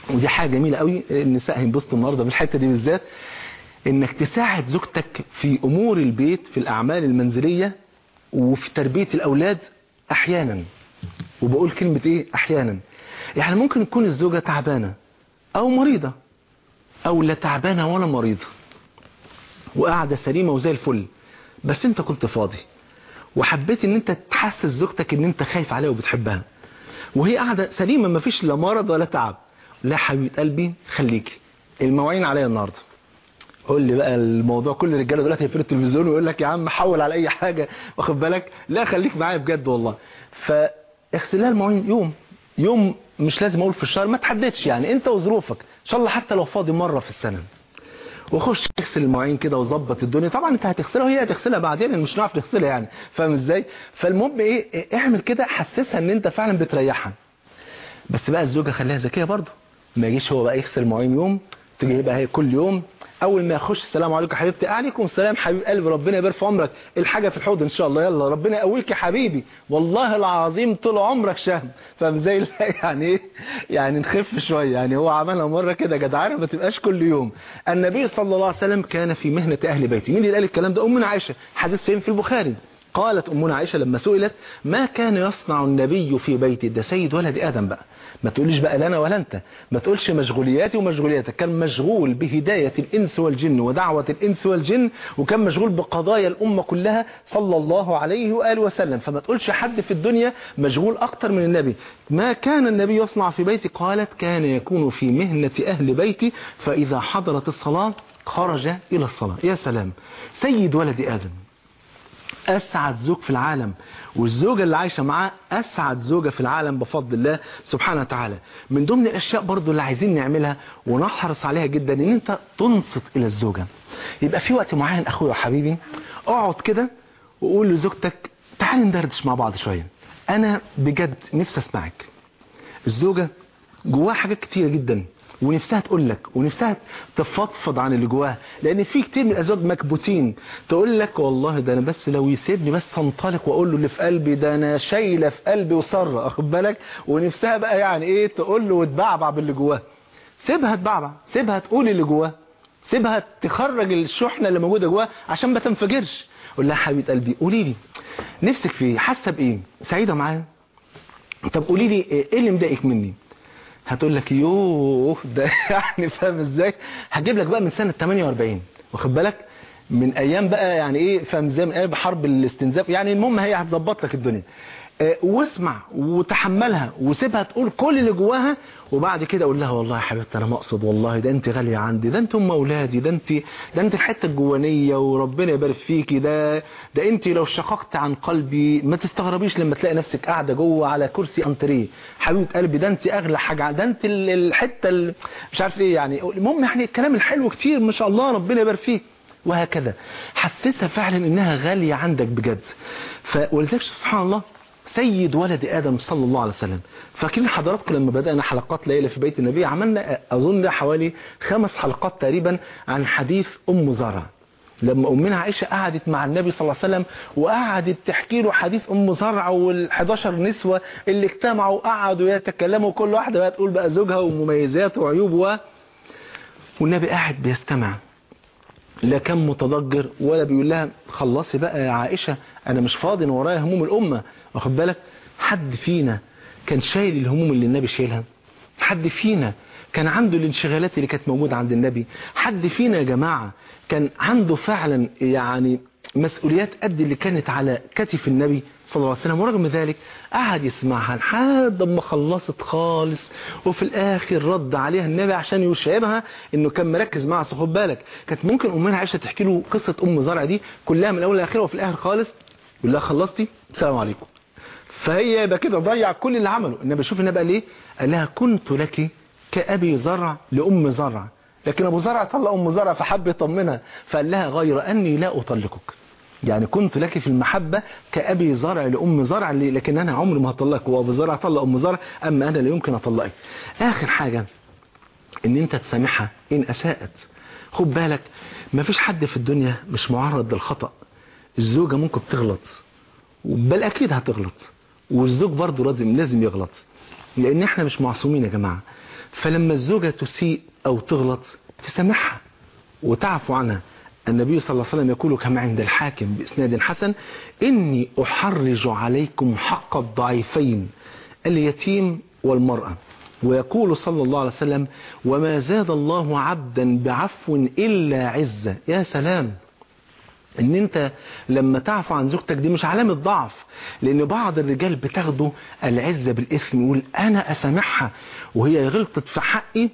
B: ودي حاجة جميلة قوي النساء هينبسطوا النهاردة بالحتة دي بالذات انك تساعد زوجتك في امور البيت في الاعمال المنزلية وفي تربية الاولاد احيانا وبقول كلمة ايه احيانا يعني ممكن تكون الزوجة تعبانة او مريضة او لا تعبانة ولا مريضة وقاعدة سليمة وزي الفل بس انت كنت فاضي وحبيت ان انت تحسس زوجتك ان انت خايف عليها وبتحبها وهي قاعدة سليمة ما فيش لا مرض ولا تعب لا حبيبة قلبي خليكي المواعين عليا النهاردة قول لي بقى الموضوع كل الرجاله دلوقتي هيقفلوا التلفزيون ويقول لك يا عم حول على اي حاجه واخد بالك لا خليك معايا بجد والله فاغسل لها المواعين يوم يوم مش لازم اقول في الشهر ما تحددش يعني انت وظروفك ان شاء الله حتى لو فاضي مره في السنه وخش تغسل المواعين كده وظبط الدنيا طبعا انت هتغسلها وهي هتغسلها بعدين مش هنعرف نغسلها يعني فاهم ازاي فالمهم ايه اعمل كده حسسها ان انت فعلا بتريحها بس بقى الزوجه خليها ذكيه برضه ما يجيش هو بقى يغسل المواعين يوم تيجي بقى هي كل يوم اول ما يخش السلام عليكم يا حبيبتي عليكم السلام حبيب قلبي ربنا يبارك في عمرك الحاجه في الحوض ان شاء الله يلا ربنا يقويك يا حبيبي والله العظيم طول عمرك شهم فاهم زي يعني ايه يعني نخف شويه يعني هو عملها مره كده جدعانه ما تبقاش كل يوم النبي صلى الله عليه وسلم كان في مهنه اهل بيته مين اللي قال الكلام ده امنا عائشه حديث فين في البخاري قالت أمنا عائشة لما سئلت ما كان يصنع النبي في بيته ده سيد ولد آدم بقى ما تقوليش بقى لنا ولا أنت ما تقولش مشغولياتي ومشغولياتك كان مشغول بهداية الإنس والجن ودعوة الإنس والجن وكان مشغول بقضايا الأمة كلها صلى الله عليه وآله وسلم فما تقولش حد في الدنيا مشغول أكتر من النبي ما كان النبي يصنع في بيتي قالت كان يكون في مهنة أهل بيتي فإذا حضرت الصلاة خرج إلى الصلاة يا سلام سيد ولد آدم أسعد زوج في العالم والزوجة اللي عايشة معاه أسعد زوجة في العالم بفضل الله سبحانه وتعالى من ضمن الأشياء برضو اللي عايزين نعملها ونحرص عليها جدا ان انت تنصت إلى الزوجة يبقى في وقت معين أخويا وحبيبي اقعد كده وقول لزوجتك تعالي ندردش مع بعض شوية أنا بجد نفسي أسمعك الزوجة جواها حاجات كتيرة جدا ونفسها تقول لك ونفسها تفضفض عن اللي جواها لان في كتير من الازواج مكبوتين تقول لك والله ده انا بس لو يسيبني بس انطلق واقول له اللي في قلبي ده انا شايله في قلبي وصره اخد بالك ونفسها بقى يعني ايه تقول له وتبعبع باللي جواها سيبها تبعبع سيبها تقول اللي جواها سيبها تخرج الشحنه اللي موجوده جواها عشان ما تنفجرش قول لها حبيبه قلبي قولي لي نفسك في ايه حاسه بايه سعيده معايا طب قولي لي ايه اللي مضايقك مني هتقول لك يوه ده يعني فاهم ازاي هجيب لك بقى من سنة 48 واخد بالك من ايام بقى يعني ايه فاهم ازاي من ايام حرب الاستنزاف يعني المهم هي هتظبط لك الدنيا اه واسمع وتحملها وسيبها تقول كل اللي جواها وبعد كده اقول لها والله يا حبيبتي انا مقصد والله ده انت غاليه عندي ده انت ام اولادي ده انت ده انت الحته الجوانيه وربنا يبارك فيكي ده ده انت لو شققت عن قلبي ما تستغربيش لما تلاقي نفسك قاعده جوه على كرسي انتريه حبيبه قلبي ده انت اغلى حاجه ده انت الحته مش عارف ايه يعني المهم يعني الكلام الحلو كتير ما شاء الله ربنا يبارك فيك وهكذا حسسها فعلا انها غاليه عندك بجد فولذلك سبحان الله سيد ولد آدم صلى الله عليه وسلم فاكرين حضراتكم لما بدأنا حلقات ليلة في بيت النبي عملنا أظن حوالي خمس حلقات تقريبا عن حديث أم زرع لما أمنا عائشة قعدت مع النبي صلى الله عليه وسلم وقعدت تحكي له حديث أم زرع وال11 نسوة اللي اجتمعوا وقعدوا يتكلموا كل واحدة بقى تقول بقى زوجها ومميزاته وعيوبه والنبي قاعد بيستمع لا كان متضجر ولا بيقول لها خلصي بقى يا عائشة أنا مش فاضي ورايا هموم الأمة واخد بالك حد فينا كان شايل الهموم اللي النبي شايلها حد فينا كان عنده الانشغالات اللي كانت موجودة عند النبي حد فينا يا جماعة كان عنده فعلا يعني مسؤوليات قد اللي كانت على كتف النبي صلى الله عليه وسلم ورغم ذلك قعد يسمعها لحد ما خلصت خالص وفي الاخر رد عليها النبي عشان يشعرها انه كان مركز معها خد بالك كانت ممكن امنا عائشه تحكي له قصه ام زرع دي كلها من الاول لاخرها وفي الاخر خالص يقول لها خلصتي السلام عليكم فهي يبقى كده ضيع كل اللي عمله النبي شوف النبي قال ايه قال لها كنت لك كابي زرع لام زرع لكن ابو زرع طلق ام زرع فحب يطمنها فقال لها غير اني لا اطلقك يعني كنت لك في المحبة كأبي زرع لأم زرع لكن أنا عمري ما هطلقك وأبو زرع طلق أم زرع أما أنا لا يمكن أطلقك آخر حاجة إن أنت تسامحها إن أساءت خد بالك ما فيش حد في الدنيا مش معرض للخطأ الزوجة ممكن تغلط بل أكيد هتغلط والزوج برضه لازم لازم يغلط لأن إحنا مش معصومين يا جماعة فلما الزوجة تسيء أو تغلط تسامحها وتعفو عنها النبي صلى الله عليه وسلم يقول كما عند الحاكم بإسناد حسن إني أحرج عليكم حق الضعيفين اليتيم والمرأة ويقول صلى الله عليه وسلم وما زاد الله عبدا بعفو إلا عزة يا سلام ان انت لما تعفو عن زوجتك دي مش علامة ضعف لان بعض الرجال بتاخده العزة بالاثم يقول انا اسامحها وهي غلطت في حقي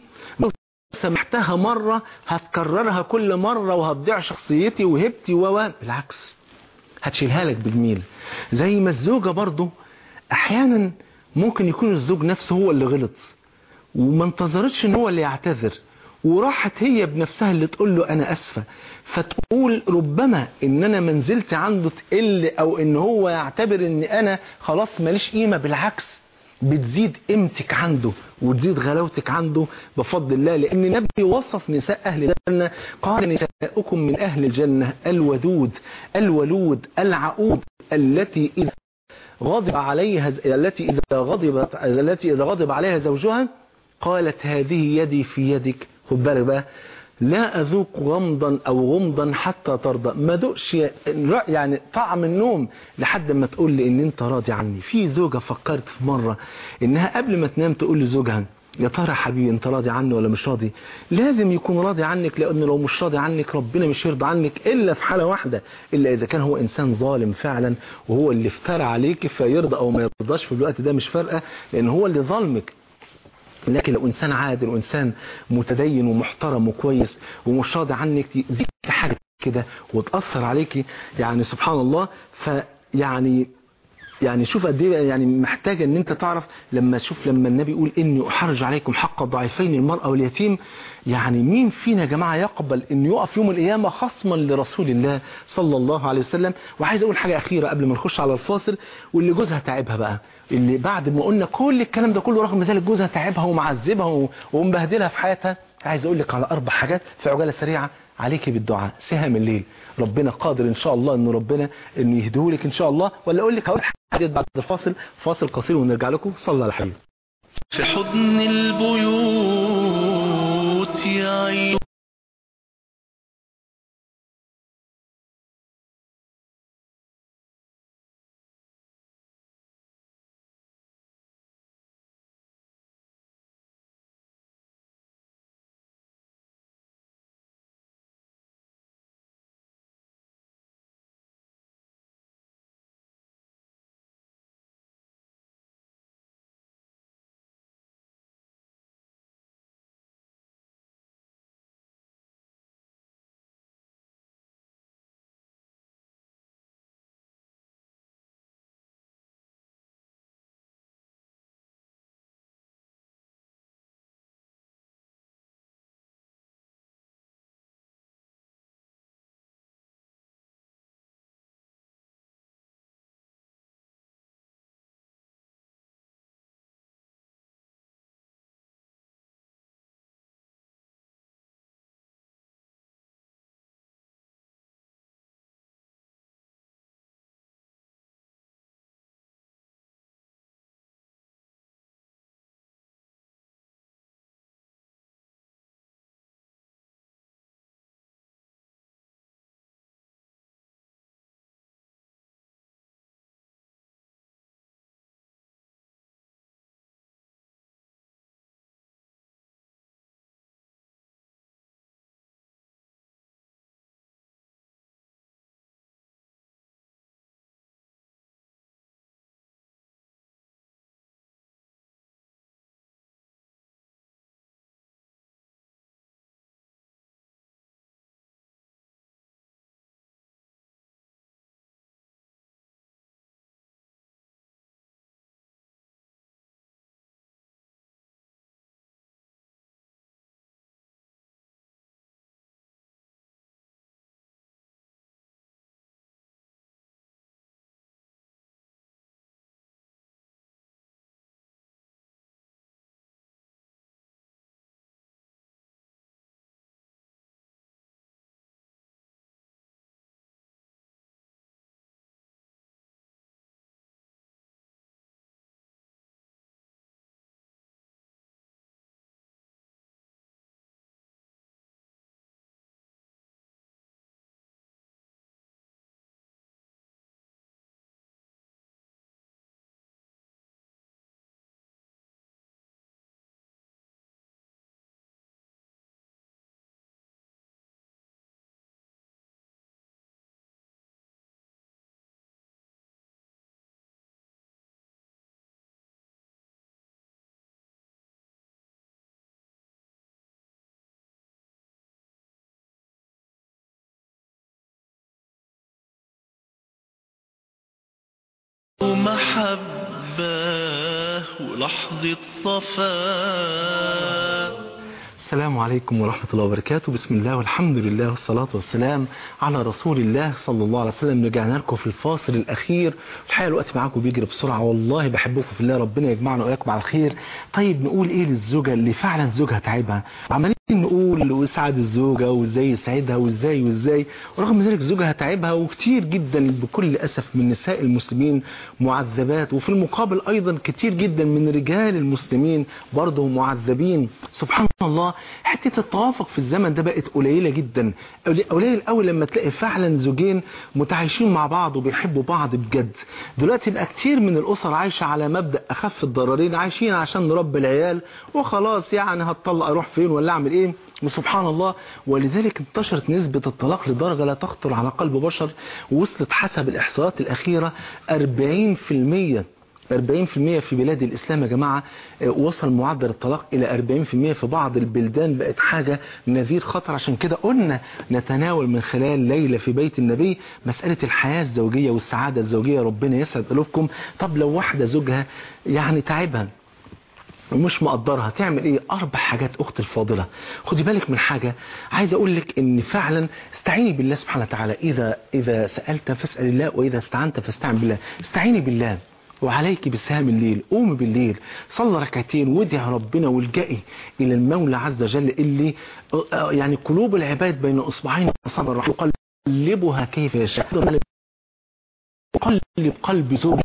B: سامحتها مرة هتكررها كل مرة وهتضيع شخصيتي وهبتي و بالعكس هتشيلها لك بجميل زي ما الزوجة برضو احيانا ممكن يكون الزوج نفسه هو اللي غلط وما انتظرتش ان هو اللي يعتذر وراحت هي بنفسها اللي تقول له انا اسفة فتقول ربما ان انا منزلتي عنده تقل او ان هو يعتبر ان انا خلاص ماليش قيمة بالعكس بتزيد قيمتك عنده وتزيد غلاوتك عنده بفضل الله لان النبي وصف نساء اهل الجنة قال نساؤكم من اهل الجنة الودود الولود العقود التي اذا غضب عليها التي اذا غضبت التي اذا غضب عليها زوجها قالت هذه يدي في يدك خد بالك بقى لا أذوق غمضا أو غمضا حتى ترضى ما دوقش يعني طعم النوم لحد ما تقول لي إن أنت راضي عني في زوجة فكرت في مرة إنها قبل ما تنام تقول لزوجها يا ترى حبيبي انت راضي عني ولا مش راضي لازم يكون راضي عنك لان لو مش راضي عنك ربنا مش يرضى عنك الا في حالة واحدة الا اذا كان هو انسان ظالم فعلا وهو اللي افترى عليك فيرضى او ما يرضاش في الوقت ده مش فارقة لان هو اللي ظلمك لكن لو انسان عادل وانسان متدين ومحترم وكويس ومش راضي عنك تزيد حاجه كده وتاثر عليكي يعني سبحان الله فيعني يعني شوف قد ايه يعني محتاجه ان انت تعرف لما تشوف لما النبي يقول اني احرج عليكم حق الضعيفين المراه واليتيم يعني مين فينا يا جماعه يقبل انه يقف يوم القيامه خصما لرسول الله صلى الله عليه وسلم وعايز اقول حاجه اخيره قبل ما نخش على الفاصل واللي جوزها تعبها بقى اللي بعد ما قلنا كل الكلام ده كله رغم ذلك جوزها تعبها ومعذبها ومبهدلها في حياتها عايز اقول لك على اربع حاجات في عجاله سريعه عليكي بالدعاء سهام الليل ربنا قادر ان شاء الله ان ربنا انه يهديهولك ان شاء الله ولا اقول لك هقول حاجات بعد الفاصل فاصل قصير ونرجع لكم صلى على حبيبي
C: في حضن البيوت يعيش محبة ولحظة صفاء
B: السلام عليكم ورحمة الله وبركاته بسم الله والحمد لله والصلاة والسلام على رسول الله صلى الله عليه وسلم رجعنا لكم في الفاصل الأخير الحقيقة الوقت معاكم بيجري بسرعة والله بحبكم في الله ربنا يجمعنا وإياكم على الخير طيب نقول إيه للزوجة اللي فعلا زوجها تعبها عمالين نقول ويسعد الزوجة وإزاي يسعدها وإزاي وإزاي ورغم ذلك زوجها تعبها وكتير جدا بكل أسف من نساء المسلمين معذبات وفي المقابل أيضا كتير جدا من رجال المسلمين برضه معذبين سبحان الله حتة التوافق في الزمن ده بقت قليلة جدا قليل قوي لما تلاقي فعلا زوجين متعايشين مع بعض وبيحبوا بعض بجد دلوقتي بقى كتير من الأسر عايشة على مبدأ أخف الضررين عايشين عشان نربي العيال وخلاص يعني هتطلق أروح فين ولا أعمل إيه وسبحان الله ولذلك انتشرت نسبة الطلاق لدرجة لا تخطر على قلب بشر ووصلت حسب الإحصاءات الأخيرة 40% 40% في بلاد الإسلام يا جماعة وصل معدل الطلاق إلى 40% في بعض البلدان بقت حاجة نذير خطر عشان كده قلنا نتناول من خلال ليلة في بيت النبي مسألة الحياة الزوجية والسعادة الزوجية ربنا يسعد قلوبكم طب لو واحدة زوجها يعني تعبها ومش مقدرها تعمل ايه اربع حاجات اخت الفاضله خدي بالك من حاجه عايز اقول لك ان فعلا استعيني بالله سبحانه وتعالى اذا اذا سالت فاسال الله واذا استعنت فاستعن بالله استعيني بالله وعليك بسهام الليل قومي بالليل صلى ركعتين وادعي ربنا والجئي الى المولى عز وجل اللي يعني قلوب العباد بين اصبعين اصابع الرحمن يقلبها كيف يشاء يقلب قلب زوجك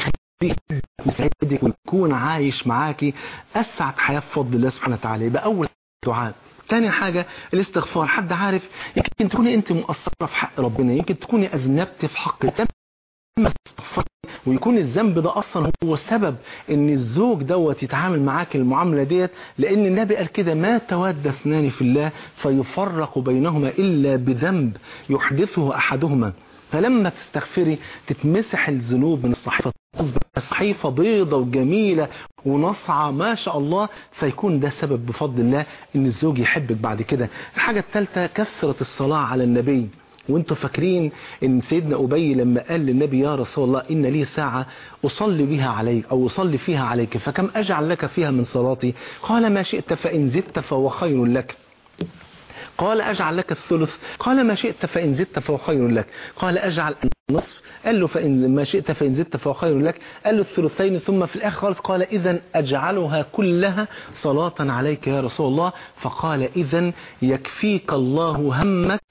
B: يسعدك ويكون عايش معاكي اسعد حياه بفضل الله سبحانه وتعالى يبقى اول دعاء تاني حاجة الاستغفار حد عارف يمكن تكوني انت مقصرة في حق ربنا يمكن تكوني اذنبت في حق لما تستغفري ويكون الذنب ده اصلا هو السبب ان الزوج دوت يتعامل معاك المعاملة ديت لان النبي قال كده ما تود اثنان في الله فيفرق بينهما الا بذنب يحدثه احدهما فلما تستغفري تتمسح الذنوب من الصحيفة تصبح الصحيفة بيضة وجميلة ونصعة ما شاء الله فيكون ده سبب بفضل الله ان الزوج يحبك بعد كده الحاجة الثالثة كثرة الصلاة على النبي وانتوا فاكرين ان سيدنا أبي لما قال للنبي يا رسول الله إن لي ساعة أصلي بها عليك أو أصلي فيها عليك فكم أجعل لك فيها من صلاتي قال ما شئت فإن زدت فهو خير لك قال أجعل لك الثلث قال ما شئت فإن زدت فهو خير لك قال أجعل النصف قال له فإن ما شئت فإن زدت فهو خير لك قال له الثلثين ثم في الآخر خالص قال إذا أجعلها كلها صلاة عليك يا رسول الله فقال إذا يكفيك الله همك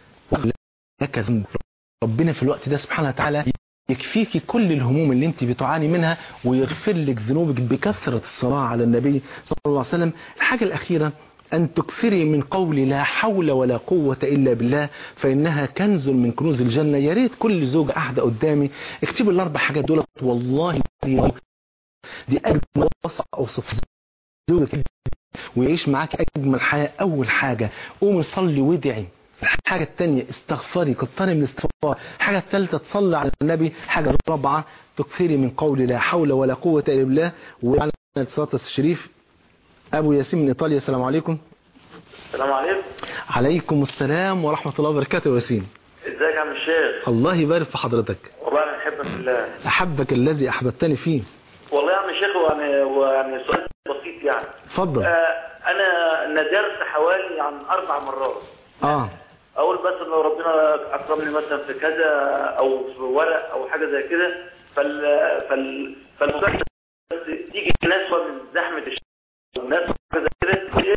B: لك ذنب ربنا في الوقت ده سبحانه وتعالى يكفيك كل الهموم اللي انت بتعاني منها ويغفر لك ذنوبك بكثرة الصلاة على النبي صلى الله عليه وسلم الحاجة الأخيرة أن تكثري من قول لا حول ولا قوة إلا بالله فإنها كنز من كنوز الجنة يا ريت كل زوج قاعدة قدامي اكتبوا الأربع حاجات دول والله دي, دي أجمل وصف أوصف زوجك ويعيش معاك أجمل حياة أول حاجة قومي صلي وادعي الحاجة الثانية استغفري كتري من الاستغفار الحاجة الثالثة تصلي على النبي حاجة الرابعة تكثري من قول لا حول ولا قوة إلا بالله وعلى الاتصال الشريف أبو ياسين من إيطاليا السلام عليكم
D: السلام عليكم
B: عليكم السلام ورحمة الله وبركاته يا ياسين
D: ازيك يا عم الشيخ
B: الله يبارك في حضرتك
D: والله انا احبك في الله
B: أحبك الذي أحببتني فيه
D: والله يا عم الشيخ يعني ويعني سؤال بسيط يعني
B: اتفضل
D: آه انا ندرت حوالي عن اربع مرات
B: اه
D: اقول بس لو ربنا اكرمني مثلا في كذا او في ورق او حاجه زي كده فال فال فالمساعدة بس تيجي ناس من زحمه الشغل وناس حاجه زي كده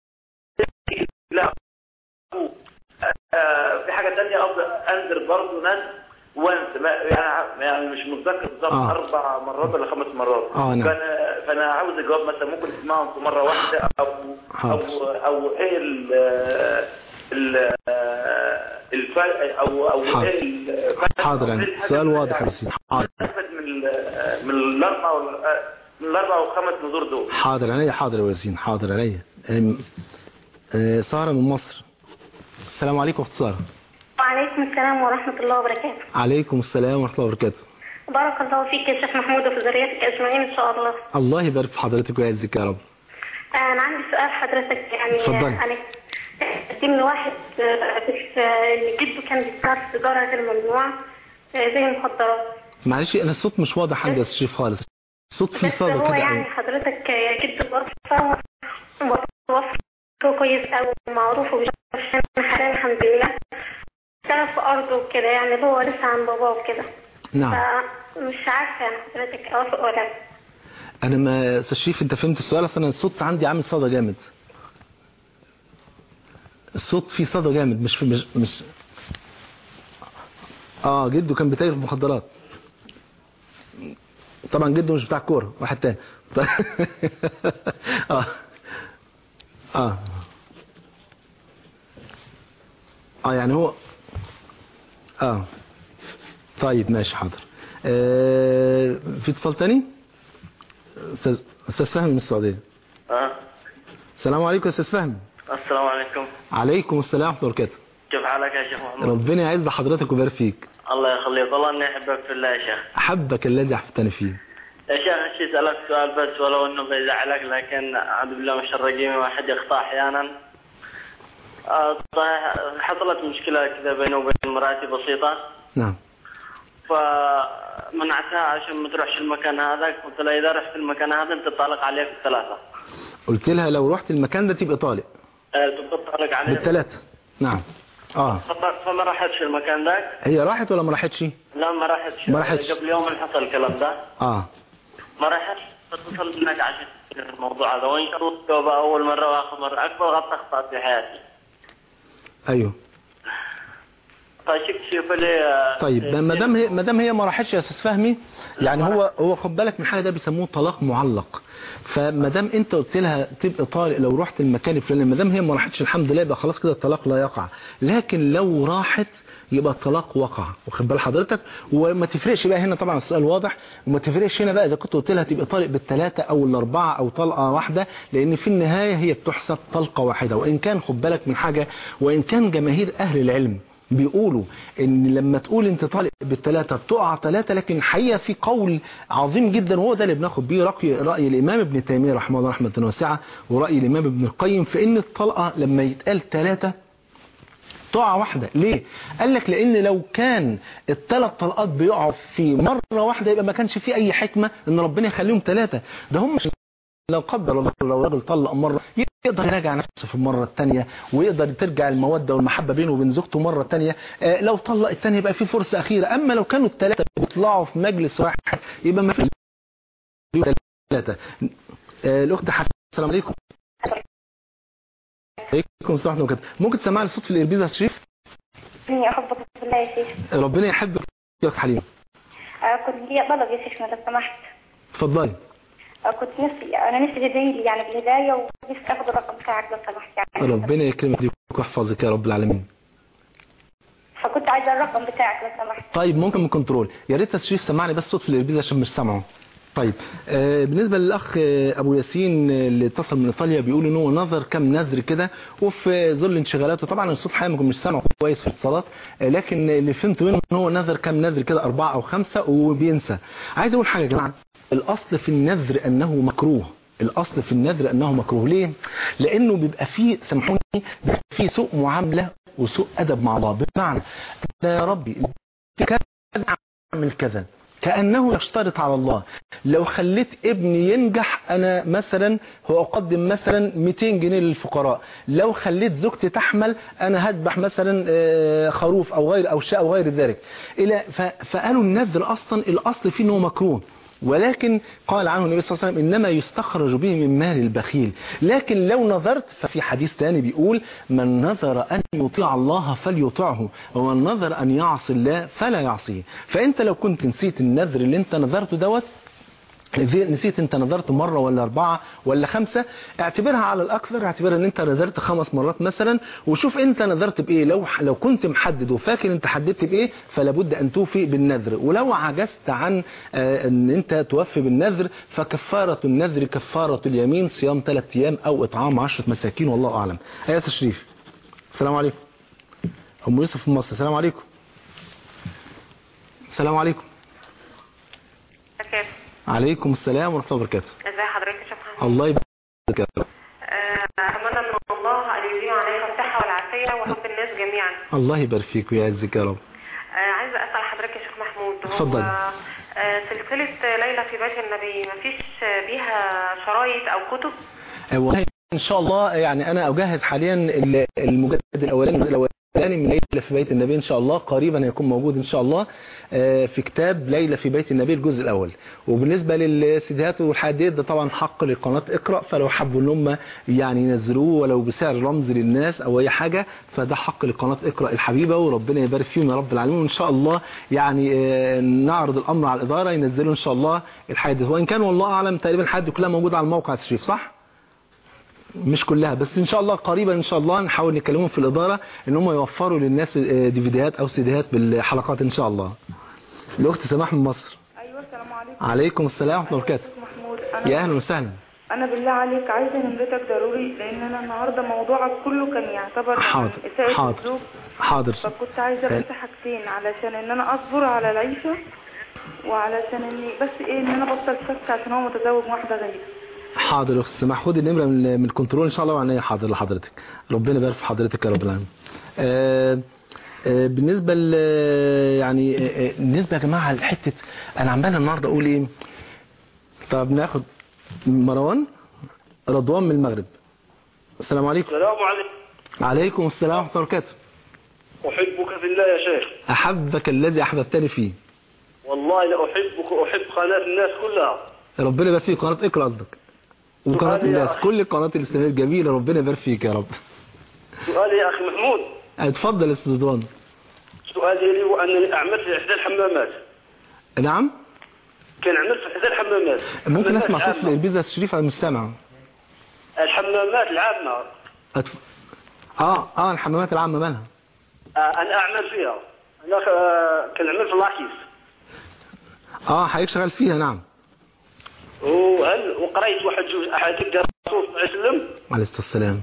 D: لا آه، في حاجه ثانيه افضل انذر برضه ناس وانس ما يعني يعني مش متذكر بالظبط
B: آه.
D: اربع مرات ولا خمس مرات
B: آه، نعم.
D: فانا فانا عاوز الجواب مثلا ممكن تسمعهم في مره واحده او او
B: حاضر.
D: او ايه ال ال الفرق او او
B: حاضر.
D: ايه الفرق
B: حاضر يعني
D: بين الحاجة
B: سؤال
D: اللي
B: واضح يا
D: يعني
B: ياسين حاضر
D: استفد من ال- من الاربع وال- من الاربع والخمس نذور دول
B: حاضر عينيا حاضر يا ياسين حاضر عينيا أم، آه، سارة من مصر السلام عليكم أخت سارة
E: وعليكم السلام ورحمة الله وبركاته
B: عليكم السلام ورحمة الله وبركاته
E: بارك الله فيك يا شيخ محمود وفي ذريتك أجمعين إن شاء الله
B: الله يبارك في حضرتك ويعزك يا رب
E: آه، أنا عندي سؤال حضرتك يعني
B: اتفضلي.
E: أنا قدم لي واحد آه، في- إن جده كان بيشتغل في تجارة غير ممنوعة آه، زي المخدرات
B: معلش انا الصوت مش واضح عندي يا استاذ شريف خالص الصوت فيه
E: بس
B: صدى
E: هو
B: كده
E: يعني
B: قوي
E: حضرتك جد وصفة وصفه كويس أوي ومعروف وبيشتغل حاليا الحمد لله اشتغل في أرضه وكده يعني اللي هو لسه عن باباه وكده
B: نعم
E: فمش عارفة يعني حضرتك أوافق ولا لا
B: انا ما يا استاذ شريف انت فهمت السؤال اصل انا الصوت عندي عامل صدى جامد الصوت فيه صدى جامد مش في مش, مش اه جده كان بيتاجر في المخدرات طبعا جده مش بتاع كوره واحد تاني طيب. اه اه اه يعني هو اه طيب ماشي حاضر آه في اتصال تاني استاذ استاذ فهمي من السعوديه
D: أه.
B: السلام عليكم يا استاذ فهمي
D: السلام عليكم
B: عليكم السلام ورحمه الله وبركاته
D: كيف حالك يا شيخ محمد
B: ربنا يعز حضرتك ويبارك فيك
D: الله يخليك والله اني احبك في الله يا شيخ
B: احبك الذي احببتني فيه
D: يا شيخ ايش اسالك سؤال بس ولو انه بيزعلك لكن اعوذ بالله من الشر الرجيم واحد يخطا احيانا آه، صحيح حصلت مشكله كذا بيني وبين مراتي بسيطه
B: نعم
D: فمنعتها عشان ما تروحش المكان هذا قلت لها اذا رحت المكان هذا انت طالق عليه في الثلاثه
B: قلت لها لو رحت المكان ده تبقى طالق
D: آه، تبقى طالق عليه
B: بالثلاثه نعم اه
D: فط- فما راحتش المكان ذاك
B: هي راحت ولا ما راحتش
D: لا ما راحتش
B: ما راحتش.
D: قبل يوم حصل الكلام ده
B: اه
D: ما راحتش اتصل بك عشان الموضوع هذا وان شاء الله توبه اول مره واخر مره اكبر غلطه اخطات في حياتي
B: ايوه
D: فشك شوف لي
B: طيب ما دام هي ما دام هي ما راحتش يا استاذ فهمي يعني هو هو خد بالك من حاجه ده بيسموه طلاق معلق فما دام انت قلت لها تبقى طارق لو رحت المكان الفلاني ما دام هي ما راحتش الحمد لله يبقى خلاص كده الطلاق لا يقع لكن لو راحت يبقى الطلاق وقع واخد بال حضرتك وما تفرقش بقى هنا طبعا السؤال واضح وما تفرقش هنا بقى اذا كنت قلت لها تبقى طالق بالثلاثه او الاربعه او طلقه واحده لان في النهايه هي بتحسب طلقه واحده وان كان خد بالك من حاجه وان كان جماهير اهل العلم بيقولوا ان لما تقول انت طالق بالثلاثه بتقع ثلاثه لكن الحقيقه في قول عظيم جدا وهو ده اللي بناخد بيه راي راي الامام ابن تيميه رحمه الله رحمه واسعه وراي الامام ابن القيم في ان الطلقه لما يتقال ثلاثه تقع واحدة ليه قال لك لان لو كان الثلاث طلقات بيقعوا في مرة واحدة يبقى ما كانش في اي حكمة ان ربنا يخليهم ثلاثة ده هم مش لو قدر الله لو راجل طلق مرة يقدر يراجع نفسه في المرة الثانية ويقدر ترجع المودة والمحبة بينه وبين زوجته مرة ثانية آه لو طلق الثانية يبقى في فرصة أخيرة أما لو كانوا الثلاثة بيطلعوا في مجلس واحد يبقى ما في ثلاثة آه الأخت حسن السلام عليكم عليكم السلام ورحمة الله ممكن تسمع لي صوت في الإربيزة يا شريف
E: إني أحبك في الله يا شيخ
B: ربنا يحبك يا أخت حليم
E: آه، كنت لي طلب يا شيخنا لو سمحت
B: اتفضلي
E: آه، كنت نفسي أنا نفسي تدعي لي يعني بالهداية ونفسي آخد الرقم بتاعك لو سمحت يعني
B: ربنا يكرمك ويحفظك يا رب العالمين
E: فكنت عايزة الرقم بتاعك لو سمحت
B: طيب ممكن من كنترول يا ريت تشريف سمعني بس صوت في الإربيزة عشان مش سامعه طيب آه بالنسبة للأخ آه أبو ياسين آه، اللي اتصل من إيطاليا بيقول إن هو نظر كم نذر كده وفي ظل انشغالاته طبعا الصوت حقيقة ما كنت مش سامعه كويس في الاتصالات آه لكن اللي فهمته منه إن هو نذر كم نذر كده أربعة أو خمسة وبينسى عايز أقول حاجة يا جماعة الأصل في النذر أنه مكروه الأصل في النذر أنه مكروه ليه؟ لأنه بيبقى فيه سامحوني بيبقى فيه سوء معاملة وسوء أدب مع الله بمعنى يا ربي كذا أعمل كذا كأنه يشترط على الله لو خليت ابني ينجح أنا مثلا هو أقدم مثلا 200 جنيه للفقراء لو خليت زوجتي تحمل أنا هذبح مثلا آه، خروف أو غير أو شاء أو غير ذلك إلى ف- فقالوا النذر أصلا الأصل فيه أنه مكروه ولكن قال عنه النبي صلى الله عليه وسلم إنما يستخرج به من مال البخيل لكن لو نظرت ففي حديث ثاني بيقول من نظر أن يطيع الله فليطعه ومن نظر أن يعصي الله فلا يعصيه فأنت لو كنت نسيت النذر اللي انت نذرته دوت نسيت انت نظرت مرة ولا اربعة ولا خمسة اعتبرها على الاكثر اعتبرها ان انت نظرت خمس مرات مثلا وشوف انت نظرت بايه لو لو كنت محدد وفاكر انت حددت بايه فلا بد ان توفي بالنذر ولو عجزت عن آه، ان انت توفي بالنذر فكفارة النذر كفارة اليمين صيام ثلاث ايام او اطعام عشرة مساكين والله اعلم ايها الشريف السلام عليكم ام يوسف من مصر السلام عليكم السلام عليكم عليكم السلام ورحمة الله وبركاته
F: ازي حضرتك يا شيخ محمد
B: الله يبارك فيك.
F: آه، اتمنى من الله ان يديم عليك الصحه والعافيه وحب الناس جميعا
B: الله يبارك فيك ويعزك يا رب
F: آه، عايزه اسال حضرتك يا شيخ محمود هو
B: اتفضل.
F: آه، سلسلة ليلى في بيت النبي مفيش بيها شرايط أو كتب
B: آه، والله ان شاء الله يعني انا اجهز حاليا ال- المجدد الاولاني الجزء الاولاني من ليلى في بيت النبي ان شاء الله قريبا هيكون موجود ان شاء الله آه، في كتاب ليلى في بيت النبي الجزء الاول وبالنسبه للسيديهات والحديد ده طبعا حق لقناه اقرا فلو حبوا ان هم يعني ينزلوه ولو بسعر رمز للناس او اي حاجه فده حق لقناه اقرا الحبيبه وربنا يبارك فيهم يا رب العالمين وان شاء الله يعني آه، نعرض الامر على الاداره ينزلوا ان شاء الله الحادث وان كان والله اعلم تقريبا الحد كلها موجوده على الموقع الشريف صح؟ مش كلها بس ان شاء الله قريبا ان شاء الله نحاول نكلمهم في الاداره ان هم يوفروا للناس آه، ديفيديوهات او سيديهات بالحلقات ان شاء الله الاخت سماح من مصر
G: ايوه السلام عليكم
B: عليكم السلام ورحمه الله وبركاته
G: أستاذ محمود
B: يا
G: انا
B: اهلا وسهلا
G: انا بالله عليك عايزه نمرتك ضروري لان انا النهارده موضوعك كله كان يعتبر عن
B: حاضر
G: اساءه
B: حاضر
G: الزوج
B: حاضر
G: فكنت عايزه
B: تمام.
G: بس حاجتين علشان ان انا اصبر على العيشه وعلشان اني بس ايه ان انا بطل شك عشان هو متزوج من واحده غيري
B: حاضر يا اخت سماح خد النمره من من الكنترول ان شاء الله وعينيا حاضر لحضرتك ربنا يبارك في حضرتك يا رب العالمين آه، آه، بالنسبه ل يعني آه، آه، بالنسبه يا جماعه لحته انا عمال النهارده اقول ايه طب ناخد مروان رضوان من المغرب السلام عليكم
D: السلام عليكم
B: عليكم السلام ورحمه الله وبركاته
D: أحبك في الله يا شيخ
B: احبك الذي احببتني فيه
D: والله لأحبك وأحب قناة الناس كلها
B: ربنا يبارك فيك قناه اقرا قصدك وقناه
D: سؤالي يا
B: الناس
D: أخي.
B: كل القنوات الاسلاميه الجميله ربنا يبارك فيك يا رب
D: سؤالي يا أخي محمود
B: اتفضل يا استاذ رضوان
D: سؤالي لي هو أنني أعمل في إحدى الحمامات
B: نعم
D: كان عمل في إحدى الحمامات
B: ممكن
D: الحمامات
B: اسمع صوت
D: العامة.
B: البيزا الشريف على المستمع
D: الحمامات العامة
B: أتف... اه اه الحمامات العامه مالها
D: آه، أنا أعمل فيها أنا آه، كان عمل في لاكيس
B: اه حضرتك شغال فيها نعم
D: وهل وقريت واحد جوج أحاديث ديال الرسول صلى الله عليه وسلم
B: عليه الصلاه والسلام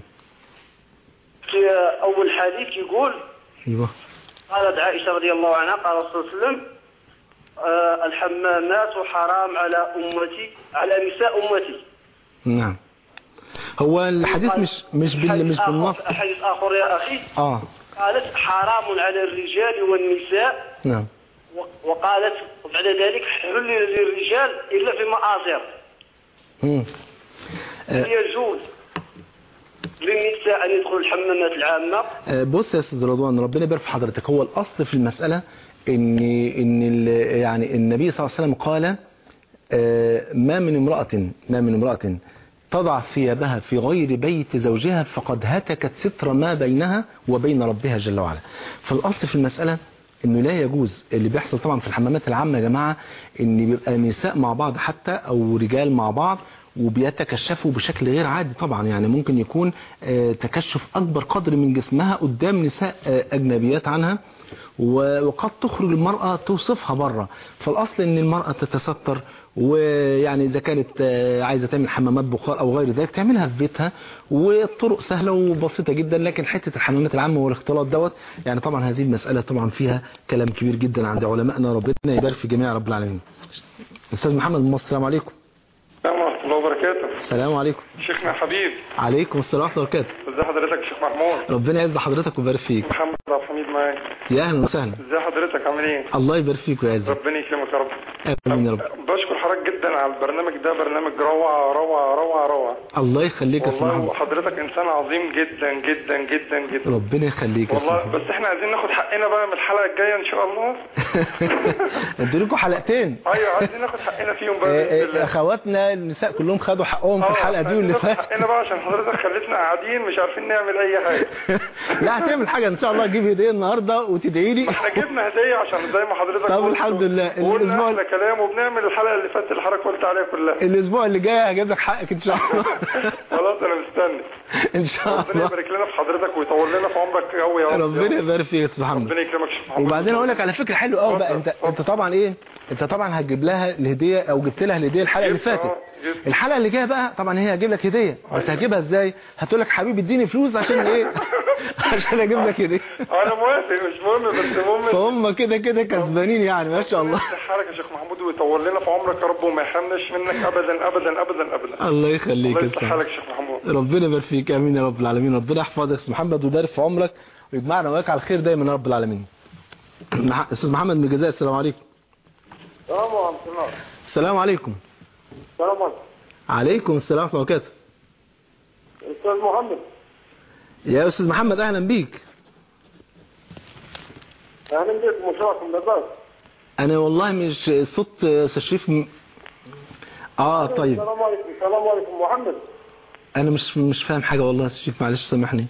D: في أول حديث يقول
B: ايوه
D: قالت عائشة رضي الله عنها قال صلى الله عليه وسلم آه، الحمامات حرام على أمتي على نساء أمتي
B: نعم هو الحديث مش مش بال
D: حديث
B: مش
D: آخر-
B: بالنص
D: حديث آخر يا أخي
B: اه
D: قالت حرام على الرجال والنساء
B: نعم
D: و- وقالت بعد ذلك حل للرجال إلا في مآزر
B: مم. آه.
D: يجوز للنساء أن يدخلوا الحمامات العامة
B: آه، بص يا استاذ رضوان ربنا يبارك في حضرتك هو الاصل في المساله ان ان ال- يعني النبي صلى الله عليه وسلم قال آه، ما من امراه ما من امراه تضع ثيابها في غير بيت زوجها فقد هتكت ستر ما بينها وبين ربها جل وعلا فالاصل في المساله انه لا يجوز اللي بيحصل طبعا في الحمامات العامه يا جماعه ان بيبقى نساء مع بعض حتى او رجال مع بعض وبيتكشفوا بشكل غير عادي طبعا يعني ممكن يكون آه، تكشف اكبر قدر من جسمها قدام نساء آه، اجنبيات عنها و- وقد تخرج المرأة توصفها بره فالأصل أن المرأة تتستر ويعني إذا كانت آه، عايزة تعمل حمامات بخار أو غير ذلك تعملها في بيتها والطرق سهلة وبسيطة جدا لكن حتة الحمامات العامة والاختلاط دوت يعني طبعا هذه المسألة طبعا فيها كلام كبير جدا عند علمائنا ربنا يبارك في جميع رب العالمين أستاذ محمد من مصر السلام عليكم
H: السلام ورحمة الله وبركاته
B: السلام عليكم
H: شيخنا حبيب
B: عليكم السلام ورحمة الله وبركاته
H: ازي حضرتك يا شيخ محمود
B: ربنا يعز حضرتك ويبارك فيك
H: محمد عبد الحميد معاك
B: يا أهلا وسهلا
H: ازي حضرتك عامل ايه
B: الله يبارك فيك ويعزك
H: ربنا يكرمك يا رب
B: آمين يا رب
H: بشكر حضرتك جدا على البرنامج ده برنامج روعة روعة روعة روعة
B: الله يخليك يا أستاذ
H: والله
B: محمد
H: وحضرتك انسان عظيم جدا جدا جدا جدا
B: ربنا يخليك يا
H: والله
B: أستاذ
H: بس احنا عايزين ناخد حقنا بقى من الحلقة الجاية ان شاء الله
B: ادي لكم حلقتين
H: ايوه عايزين ناخد حقنا فيهم بقى
B: آه،
H: بإذن
B: آه،
H: الله.
B: اخواتنا النساء كلهم خدوا حقهم في
H: آه،
B: الحلقه دي واللي
H: عايزين ناخد
B: فاتت
H: حقنا بقى عشان حضرتك خليتنا قاعدين مش عارفين نعمل اي حاجة
B: لا هتعمل حاجه ان شاء الله تجيب هديه النهارده وتدعي لي
H: احنا جبنا هدية عشان زي ما حضرتك
B: طب
H: قلت
B: الحمد لله.
H: وقلنا
B: الأسبوع-
H: احلى كلام وبنعمل الحلقة اللي فاتت اللي حضرتك قلت عليها كلها
B: الاسبوع اللي جاي هجيب لك حقك ان شاء الله
H: خلاص انا مستني
B: ان شاء
H: ربنا
B: الله
H: يبارك لنا في حضرتك ويطول لنا في عمرك قوي يا رب
B: ربنا يبارك فيك يا استاذ محمد
H: ربنا يكرمك يا شيخ محمد
B: وبعدين اقول لك على فكره حلوه قوي بقى انت
H: اتفضل،
B: انت طبعا ايه انت طبعا هتجيب لها الهديه او جبت لها الهديه الحلقه اللي
H: جبت،
B: فاتت
H: اه، جبت.
B: الحلقه اللي جايه بقى طبعا هي هتجيب لك هديه بس هتجيبها ازاي هتقول لك حبيبي اديني فلوس عشان ايه عشان اجيب لك هديه
H: انا موافق مش مهم بس المهم
B: فهم كده كده كسبانين يعني ما شاء الله
H: يصلح حالك يا شيخ محمود ويطول لنا في عمرك يا رب وما يحرمناش منك ابدا ابدا ابدا ابدا
B: الله يخليك
H: الله
B: يا
H: يصلح
B: استاذ
H: حالك يا شيخ محمود
B: ربنا يبارك فيك امين يا رب العالمين ربنا يحفظك يا استاذ محمد ويبارك في عمرك ويجمعنا وياك على الخير دايما يا رب العالمين مع- استاذ محمد من الجزائر السلام عليكم
H: السلام ورحمة الله
B: السلام عليكم
H: السلام عليكم
B: عليكم السلام ورحمة الله وبركاته
H: أستاذ محمد
B: يا أستاذ محمد أهلا بيك
H: أهلا بك مشارك من الباب
B: أنا والله مش صوت تشريف م... آه طيب
H: السلام عليكم السلام عليكم محمد
B: أنا مش مش فاهم حاجة والله يا تشريف معلش سامحني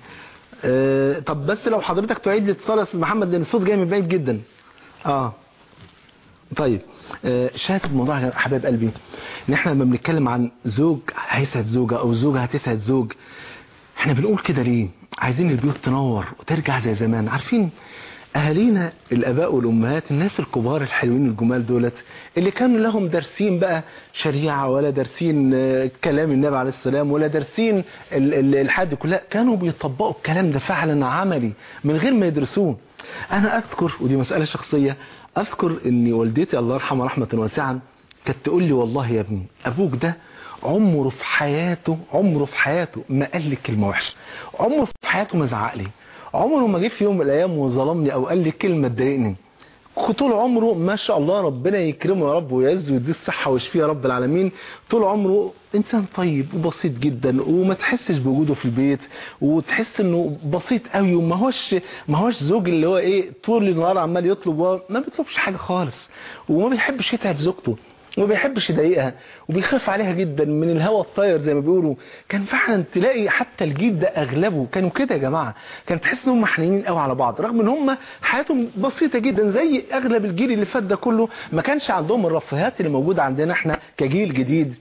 B: آه طب بس لو حضرتك تعيد الاتصال يا أستاذ محمد لأن الصوت جاي من بعيد جدا آه طيب آه، شاهد الموضوع يا حبايب قلبي ان احنا لما بنتكلم عن زوج هيسعد زوجة او زوجة هتسعد زوج احنا بنقول كده ليه عايزين البيوت تنور وترجع زي زمان عارفين اهالينا الاباء والامهات الناس الكبار الحلوين الجمال دولت اللي كانوا لهم دارسين بقى شريعة ولا دارسين آه، كلام النبي عليه السلام ولا دارسين ال- ال- الحد كلها كانوا بيطبقوا الكلام ده فعلا عملي من غير ما يدرسوه انا اذكر ودي مسألة شخصية اذكر ان والدتي الله يرحمها رحمة واسعة كانت تقول لي والله يا ابني ابوك ده عمره في حياته عمره في حياته ما قال لي كلمة وحشة عمره في حياته ما زعق لي عمره ما جه في يوم من الايام وظلمني او قال لي كلمة تضايقني طول عمره ما شاء الله ربنا يكرمه يا رب ويعز ويديه الصحة ويشفيه يا رب العالمين طول عمره انسان طيب وبسيط جدا وما تحسش بوجوده في البيت وتحس انه بسيط قوي وما هوش ما هوش زوج اللي هو ايه طول النهار عمال يطلب وهو ما بيطلبش حاجة خالص وما بيحبش يتعب زوجته وما بيحبش يضايقها وبيخاف عليها جدا من الهوى الطاير زي ما بيقولوا كان فعلا تلاقي حتى الجيل ده اغلبه كانوا كده يا جماعه كان تحس ان هم حنينين قوي على بعض رغم ان هم حياتهم بسيطه جدا زي اغلب الجيل اللي فات ده كله ما كانش عندهم الرفاهيات اللي موجوده عندنا احنا كجيل جديد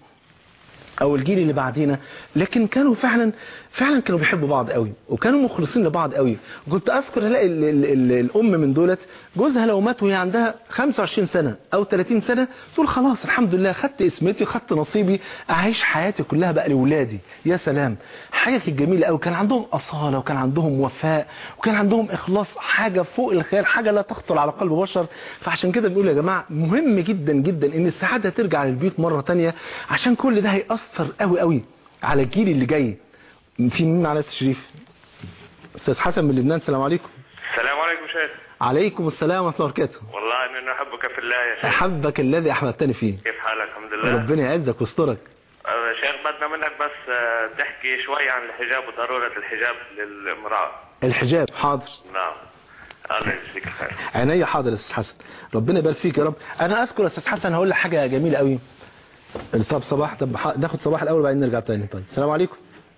B: او الجيل اللي بعدينا لكن كانوا فعلا فعلا كانوا بيحبوا بعض قوي وكانوا مخلصين لبعض قوي وكنت اذكر الاقي ال- ال- ال- الام من دولت جوزها لو مات وهي عندها 25 سنه او 30 سنه تقول خلاص الحمد لله خدت اسمتي خدت نصيبي اعيش حياتي كلها بقى لاولادي يا سلام حاجه كانت جميله قوي كان عندهم اصاله وكان عندهم وفاء وكان عندهم اخلاص حاجه فوق الخيال حاجه لا تخطر على قلب بشر فعشان كده بنقول يا جماعه مهم جدا جدا ان السعاده ترجع للبيوت مره تانية عشان كل ده هيأثر قوي قوي على الجيل اللي جاي في مين معنا تشريف استاذ حسن من لبنان السلام عليكم
I: السلام عليكم شيخ
B: عليكم السلام ورحمه الله وبركاته
I: والله اني احبك في الله يا شيخ
B: احبك الذي احببتني فيه
I: كيف حالك الحمد لله
B: ربنا يعزك ويسترك
I: آه، شيخ بدنا منك بس آه، تحكي شوي عن الحجاب وضرورة الحجاب للامرأة
B: الحجاب حاضر
I: نعم الله يجزيك خير
B: عينيا حاضر يا استاذ حسن ربنا يبارك فيك يا رب انا اذكر يا استاذ حسن هقول لك حاجه جميله قوي طب صباح طب ح- ناخد صباح الاول وبعدين نرجع تاني طيب السلام عليكم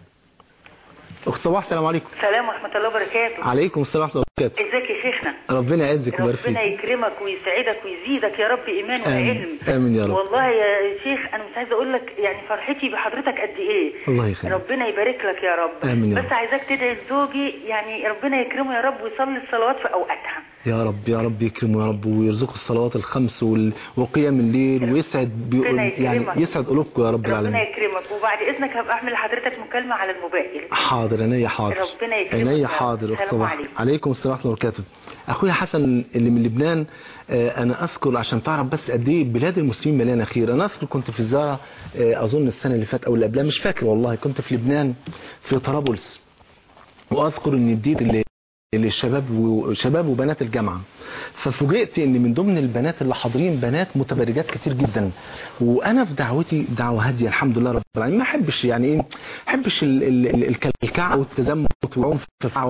B: اخت صباح السلام عليكم
J: السلام ورحمة الله وبركاته
B: عليكم السلام ورحمه الله وبركاته
J: ازيك يا شيخنا
B: ربنا يعزك ويبارك
J: ربنا
B: فيك
J: يكرمك ويسعدك ويزيدك يا رب ايمان
B: آمين.
J: وعلم
B: آمين يا رب.
J: والله يا شيخ انا مش عايزه اقول لك يعني فرحتي بحضرتك قد ايه
B: الله يخليك
J: ربنا يبارك لك يا رب
B: آمين يا
J: بس
B: رب.
J: عايزاك تدعي لزوجي يعني ربنا يكرمه يا رب ويصلي الصلوات في اوقاتها
B: يا رب يا رب يكرمه يا رب ويرزقه الصلوات الخمس وال... وقيام الليل ويسعد بي...
J: ربنا
B: يعني
J: يكرمك.
B: يسعد قلوبكم يا رب
J: ربنا
B: العالمين
J: يكرمك وبعد اذنك هبقى اعمل لحضرتك مكالمه على الموبايل
B: حاضر عينيا حاضر
J: ربنا يكرمك يا
B: عينيا
J: رب.
B: حاضر اخت
J: السلام
B: صباح
J: عليكم.
B: عليكم السلام ورحمه الله وبركاته اخويا حسن اللي من لبنان آه، انا اذكر عشان تعرف بس قد ايه بلاد المسلمين مليانه خير انا اذكر كنت في الزياره آه، اظن السنه اللي فاتت او اللي قبلها مش فاكر والله كنت في لبنان في طرابلس واذكر ان اديت اللي للشباب وشباب وبنات الجامعة ففوجئت ان من ضمن البنات اللي حاضرين بنات متبرجات كتير جدا وانا في دعوتي دعوة هادية الحمد لله رب العالمين ما احبش يعني ايه ما احبش ال- ال- ال- الكلكعة والتزمت والعنف في الدعوة.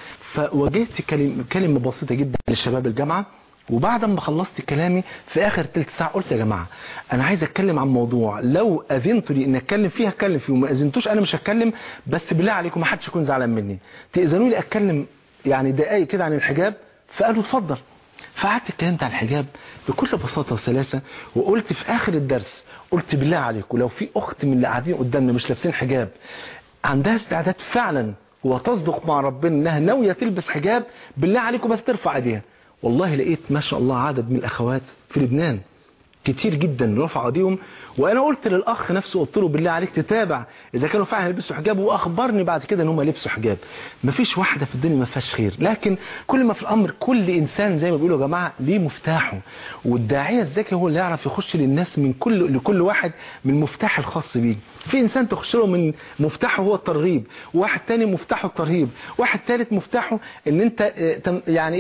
B: فواجهت كلمة, كلمة بسيطة جدا لشباب الجامعة وبعد ما خلصت كلامي في اخر تلت ساعة قلت يا جماعة انا عايز اتكلم عن موضوع لو اذنتوا لي ان اتكلم فيه هتكلم فيه وما اذنتوش انا مش هتكلم بس بالله عليكم ما حدش يكون زعلان مني تاذنوا لي اتكلم يعني دقايق كده عن الحجاب فقالوا اتفضل فقعدت اتكلمت عن الحجاب بكل بساطة وسلاسة وقلت في اخر الدرس قلت بالله عليكم لو في اخت من اللي قاعدين قدامنا مش لابسين حجاب عندها استعداد فعلا وتصدق مع ربنا انها ناويه تلبس حجاب بالله عليكم بس ترفع ايديها والله لقيت ما شاء الله عدد من الاخوات في لبنان كتير جدا رفعوا ايديهم وانا قلت للاخ نفسه قلت له بالله عليك تتابع اذا كانوا فعلا يلبسوا حجاب واخبرني بعد كده ان هم لبسوا حجاب مفيش واحده في الدنيا ما فيهاش خير لكن كل ما في الامر كل انسان زي ما بيقولوا يا جماعه ليه مفتاحه والداعيه الذكي هو اللي يعرف يخش للناس من كل لكل واحد من المفتاح الخاص بيه في انسان تخش له من مفتاحه هو الترغيب واحد تاني مفتاحه الترهيب واحد تالت مفتاحه ان انت آه، تم- يعني ايه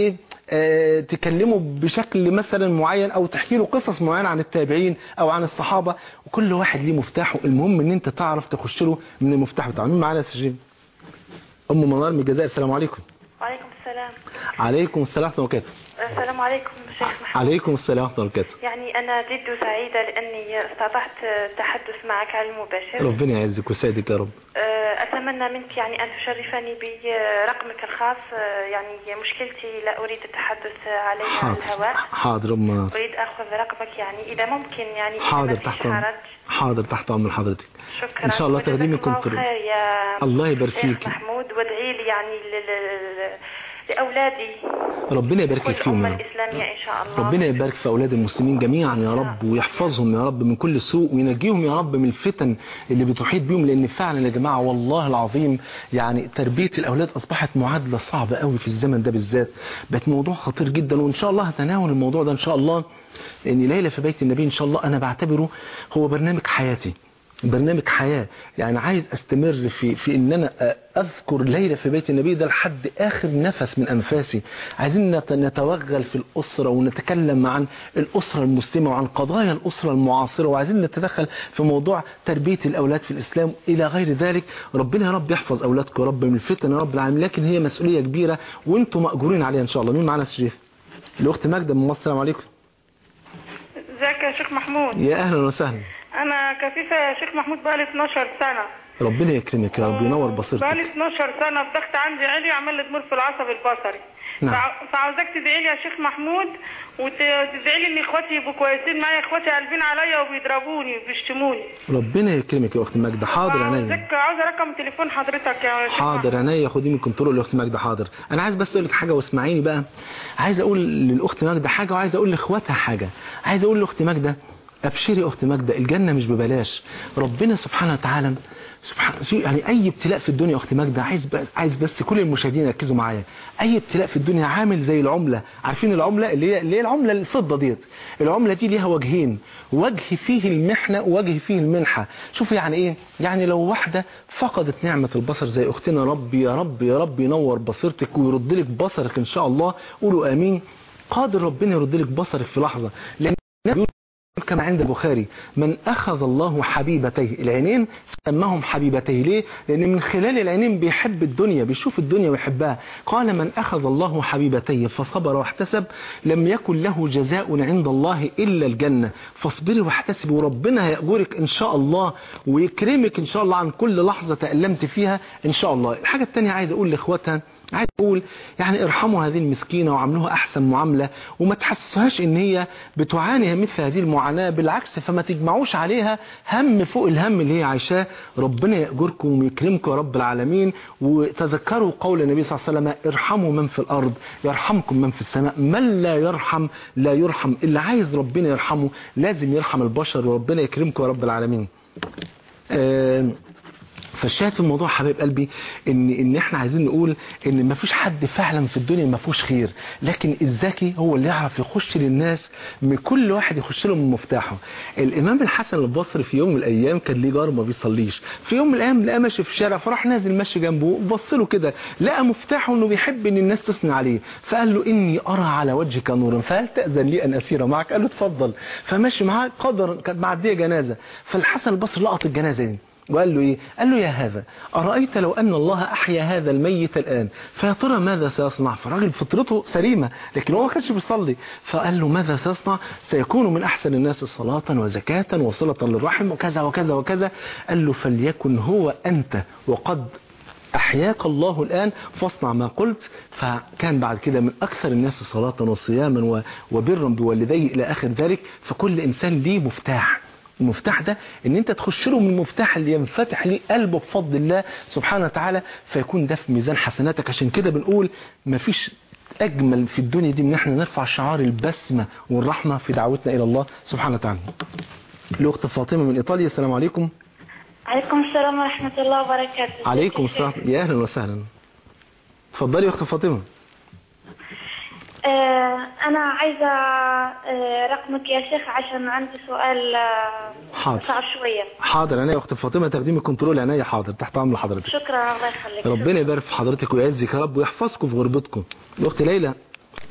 B: آه، تكلمه بشكل مثلا معين او تحكي له قصص معينه عن التابعين او عن الصحابه وكل واحد ليه مفتاحه المهم ان انت تعرف تخش له من المفتاح بتاعه مين معانا يا سجين ام منار من الجزائر السلام عليكم
K: وعليكم السلام
B: عليكم السلام ورحمه الله وبركاته
K: السلام عليكم شيخ محمد
B: عليكم السلام ورحمه الله وبركاته
K: يعني أنا جد سعيدة لأني استطعت التحدث معك على المباشر
B: ربنا يعزك ويسعدك يا رب
K: أه، أتمنى منك يعني أن تشرفني برقمك الخاص أه، يعني مشكلتي لا أريد التحدث عليها على
B: حاضر
K: الهواء
B: حاضر ام منار
K: أريد أخذ رقمك يعني إذا ممكن يعني إذا
B: حاضر
K: ما فيش
B: تحت أمر.
K: حرج
B: حاضر تحت امر حضرتك
K: شكرا
B: ان شاء الله
K: وجزاك
B: تاخديه من
K: الله
B: كنترول
K: خير يا
B: الله يبارك
K: شيخ
B: فيك
K: محمود وادعي لي يعني ل- ل- لأولادي
B: ربنا يبارك فيك فيهم
K: والأمة
B: يا رب
K: الإسلامية إن شاء الله
B: ربنا يبارك في أولاد المسلمين جميعا يا رب ويحفظهم يا رب من كل سوء وينجيهم يا رب من الفتن اللي بتحيط بيهم لأن فعلا يا جماعة والله العظيم يعني تربية الأولاد أصبحت معادلة صعبة قوي في الزمن ده بالذات بقت موضوع خطير جدا وإن شاء الله هتناول الموضوع ده إن شاء الله لأن ليلة في بيت النبي إن شاء الله أنا بعتبره هو برنامج حياتي برنامج حياة يعني عايز استمر في في ان انا اذكر ليلة في بيت النبي ده لحد اخر نفس من انفاسي عايزين نت- نتوغل في الاسرة ونتكلم عن الاسرة المسلمة وعن قضايا الاسرة المعاصرة وعايزين نتدخل في موضوع تربية الاولاد في الاسلام الى غير ذلك ربنا يا رب يحفظ اولادكم يا رب من الفتن يا رب العالمين لكن هي مسؤولية كبيرة وانتم مأجورين عليها ان شاء الله مين معانا يا شريف الاخت ماجدة من مصر السلام عليكم
G: ازيك يا شيخ محمود
B: يا اهلا وسهلا
G: انا كفيفه يا شيخ محمود بقالي 12 سنه
B: ربنا يكرمك يا رب ينور بصيرتك
G: بقالي 12 سنه الضغط عندي عالي عمال لي تمر في العصب البصري
B: نعم.
G: فع- فعاوزاك تدعي لي يا شيخ محمود وتدعي لي ان اخواتي يبقوا كويسين معايا اخواتي قلبين عليا وبيضربوني وبيشتموني
B: ربنا يكرمك يا اخت ماجدة حاضر عينيا
G: عاوزاك عاوزه رقم تليفون حضرتك يا شيخ
B: حاضر عينيا خدي من كنترول الاخت ماجدة حاضر انا عايز بس اقول لك حاجه واسمعيني بقى عايز اقول للاخت ماجدة حاجه وعايز اقول لاخواتها حاجه عايز اقول لاخت ماجدة ابشري يا اخت ماجدة الجنه مش ببلاش ربنا سبحانه وتعالى سبحان شو- يعني اي ابتلاء في الدنيا يا اخت ماجدة عايز بس عايز بس كل المشاهدين يركزوا معايا اي ابتلاء في الدنيا عامل زي العمله عارفين العمله اللي هي اللي هي العمله الفضه ديت العمله دي ليها وجهين وجه فيه المحنه ووجه فيه المنحه شوف يعني ايه يعني لو واحده فقدت نعمه البصر زي اختنا ربي يا رب يا رب ينور بصيرتك ويرد لك بصرك ان شاء الله قولوا امين قادر ربنا يرد لك بصرك في لحظه لان بيقول كما عند البخاري من أخذ الله حبيبتيه العينين سماهم حبيبتيه ليه؟ لأن من خلال العينين بيحب الدنيا بيشوف الدنيا ويحبها قال من أخذ الله حبيبتيه فصبر واحتسب لم يكن له جزاء عند الله إلا الجنة فاصبري واحتسبي وربنا هيأجرك إن شاء الله ويكرمك إن شاء الله عن كل لحظة تألمت فيها إن شاء الله الحاجة التانية عايز أقول لإخواتها عايز اقول يعني ارحموا هذه المسكينة وعملوها احسن معاملة وما تحسسوهاش ان هي بتعاني مثل هذه المعاناة بالعكس فما تجمعوش عليها هم فوق الهم اللي هي عايشاه ربنا يأجركم ويكرمكم يا رب العالمين وتذكروا قول النبي صلى الله عليه وسلم ارحموا من في الارض يرحمكم من في السماء من لا يرحم لا يرحم اللي عايز ربنا يرحمه لازم يرحم البشر وربنا يكرمكم يا رب العالمين آه فالشاهد في الموضوع حبيب قلبي ان ان احنا عايزين نقول ان ما فيش حد فعلا في الدنيا ما فيهوش خير لكن الذكي هو اللي يعرف يخش للناس من كل واحد يخش له من مفتاحه الامام الحسن البصري في يوم من الايام كان ليه جار ما بيصليش في يوم من الايام لقى ماشي في الشارع فراح نازل ماشي جنبه بص له كده لقى مفتاحه انه بيحب ان الناس تثني عليه فقال له اني ارى على وجهك نورا فهل تاذن لي ان اسير معك قال له اتفضل فماشي معاه قدر كانت معديه جنازه فالحسن البصري لقط الجنازه دي وقال له ايه قال له يا هذا أرأيت لو أن الله أحيا هذا الميت الآن فيا ترى ماذا سيصنع فالراجل فطرته سليمة لكن هو ما كانش بيصلي فقال له ماذا سيصنع سيكون من أحسن الناس صلاة وزكاة وصلة للرحم وكذا وكذا وكذا قال له فليكن هو أنت وقد أحياك الله الآن فاصنع ما قلت فكان بعد كده من أكثر الناس صلاة وصياما و- وبرا بوالديه إلى آخر ذلك فكل إنسان ليه مفتاح المفتاح ده ان انت تخش له من المفتاح اللي ينفتح ليه قلبه بفضل الله سبحانه وتعالى فيكون ده في ميزان حسناتك عشان كده بنقول مفيش اجمل في الدنيا دي ان احنا نرفع شعار البسمة والرحمة في دعوتنا الى الله سبحانه وتعالى الاخت فاطمة من ايطاليا السلام عليكم
E: عليكم السلام ورحمة الله وبركاته
B: عليكم السلام يا اهلا وسهلا اتفضلي يا اخت فاطمة
E: آه أنا عايزة آه رقمك يا شيخ عشان عندي سؤال آه
B: حاضر
E: صعب شوية
B: حاضر انا يا اخت فاطمة تقديم الكنترول عينيا حاضر تحت امر حضرتك
E: شكرا الله يخليك
B: ربنا يبارك في حضرتك ويعزك يا رب ويحفظكم في غربتكم الاخت ليلى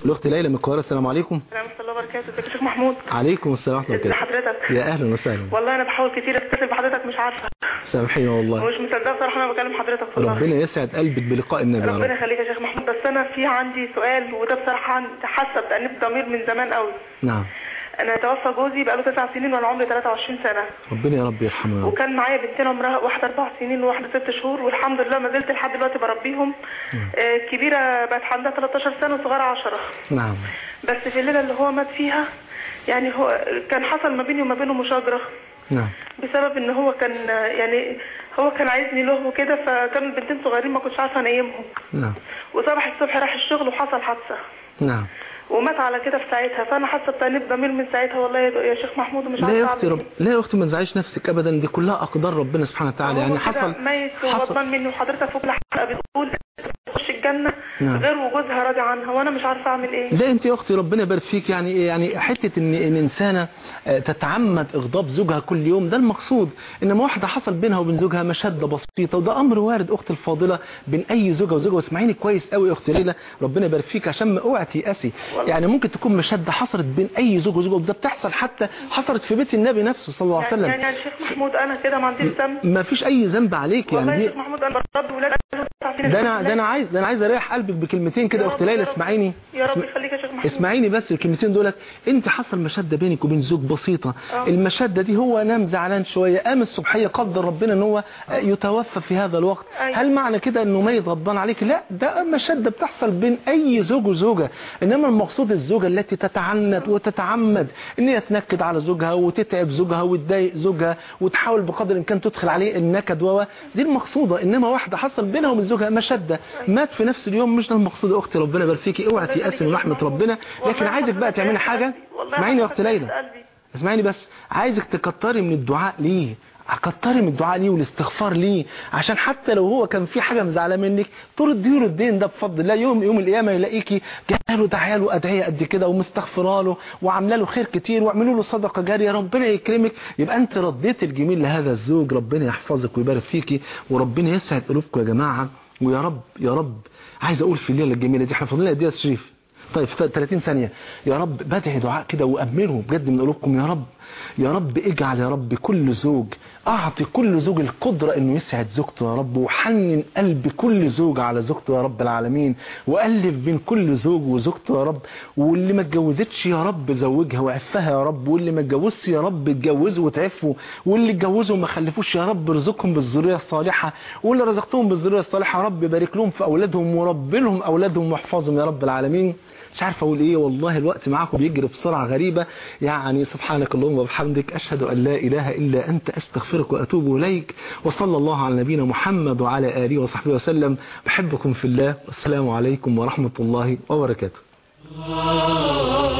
B: الاخت ليلى من القاهره السلام عليكم
L: السلام ورحمه الله وبركاته ازيك يا شيخ محمود
B: عليكم السلام ورحمه الله
L: ازي
B: وبركاته
L: حضرتك
B: يا اهلا وسهلا
L: والله انا بحاول كتير اتصل بحضرتك مش عارفه
B: سامحيني والله
L: ومش مصدقه بصراحه انا بكلم حضرتك والله
B: ربنا يسعد قلبك بلقاء النبي يا
L: ربنا
B: رب
L: يخليك يا شيخ محمود بس انا في عندي سؤال وده بصراحه عندي حاسه بتأنيب ضمير من زمان قوي
B: نعم
L: انا توفى جوزي بقاله تسع سنين وانا عمري 23 سنه
B: ربنا يا رب يرحمه يا رب
L: وكان معايا بنتين عمرها واحده اربع سنين وواحده ست شهور والحمد لله ما زلت لحد دلوقتي بربيهم آه، الكبيره بقت عندها 13 سنه والصغيره 10
B: نعم
L: بس في الليله اللي هو مات فيها يعني هو كان حصل ما بيني وما بينه مشاجره
B: نعم
L: بسبب ان هو كان يعني هو كان عايزني له وكده فكانوا البنتين صغيرين ما كنتش عارفه انيمهم
B: نعم
L: وصبح الصبح راح الشغل وحصل حادثه
B: نعم
L: ومات على كده في ساعتها فانا حاسه بتأنيب ضمير من ساعتها والله يا يا شيخ محمود ومش
B: لا
L: عارفه
B: يا اختي
L: أعمل
B: رب لا يا اختي ما تزعليش نفسك ابدا دي كلها اقدار ربنا سبحانه وتعالى
L: إيه.
B: يعني
L: هو كده
B: حصل
L: ميت
B: حصل
L: وغضبان مني وحضرتك في كل حلقه بتقول تخش الجنه
B: نعم.
L: غير وجوزها راضي عنها وانا مش عارفه اعمل ايه
B: لا انت يا اختي ربنا يبارك فيك يعني إيه؟ يعني حته ان ان انسانه آه، تتعمد اغضاب زوجها كل يوم ده المقصود انما واحده حصل بينها وبين زوجها مشاده بسيطه وده امر وارد اختي الفاضله بين اي زوجه وزوجه واسمعيني كويس قوي يا اختي ليلى ربنا يبارك فيك عشان ما اوعي تيأسي يعني ممكن تكون مشاده حصلت بين اي زوج وزوجه وده بتحصل حتى حصلت في بيت النبي نفسه صلى الله عليه
L: يعني
B: وسلم
L: يعني يعني شيخ محمود انا كده ما عنديش ذنب
B: ما فيش اي ذنب عليك
L: والله
B: يعني
L: يا
B: دي
L: شيخ محمود انا بربي ولاد
B: ده انا ده انا عايز ده انا عايز اريح قلبك بكلمتين كده يا اختي ليلى اسمعيني
L: يا رب
B: اسم-
L: يخليك يا شيخ محمود
B: اسمعيني بس الكلمتين دولت انت حصل مشاده بينك وبين زوج بسيطه
L: اه.
B: المشاده دي هو نام زعلان شويه قام الصبحيه قدر ربنا ان هو يتوفى في هذا الوقت
L: ايوه.
B: هل معنى كده انه ميت غضبان عليك لا ده مشاده بتحصل بين اي زوج وزوجه انما المقصود الزوجه التي تتعنت وتتعمد ان هي تنكد على زوجها وتتعب زوجها وتضايق زوجها وتحاول بقدر الامكان تدخل عليه النكد و دي المقصوده انما واحده حصل بينها وبين زوجها مشاده مات في نفس اليوم مش ده المقصود يا اختي ربنا يبارك فيكي اوعي تيأسي من رحمه ربنا لكن عايزك بقى تعملي حاجه اسمعيني يا اختي ليلى اسمعيني بس عايزك تكتري من الدعاء ليه كتري من الدعاء ليه والاستغفار ليه عشان حتى لو هو كان في حاجه مزعله منك تردي له الدين ده بفضل الله يوم يوم القيامه يلاقيكي جاله دعايه له ادعيه قد كده ومستغفره له وعامله له خير كتير واعملوا له صدقه جاريه ربنا يكرمك يبقى انت رديت الجميل لهذا الزوج ربنا يحفظك ويبارك فيكي وربنا يسعد قلوبكم يا جماعه ويا رب يا رب عايز اقول في الليله الجميله دي احنا فاضلين قد ايه يا شريف طيب في 30 ثانية يا رب بدعي دعاء كده وأمره بجد من قلوبكم يا رب يا رب اجعل يا رب كل زوج أعطي كل زوج القدرة أنه يسعد زوجته يا رب وحنن قلب كل زوج على زوجته يا رب العالمين وألف بين كل زوج وزوجته يا رب واللي ما اتجوزتش يا رب زوجها وعفها يا رب واللي ما اتجوزش يا رب اتجوزه وتعفوا واللي اتجوزوا وما خلفوش يا رب ارزقهم بالذرية الصالحة واللي رزقتهم بالذرية الصالحة يا رب بارك لهم في أولادهم ورب لهم أولادهم واحفظهم يا رب العالمين مش عارف اقول ايه والله الوقت معاكم بيجري بسرعه غريبه يعني سبحانك اللهم وبحمدك اشهد ان لا اله الا انت استغفرك واتوب اليك وصلى الله على نبينا محمد وعلى اله وصحبه وسلم بحبكم في الله والسلام عليكم ورحمه الله وبركاته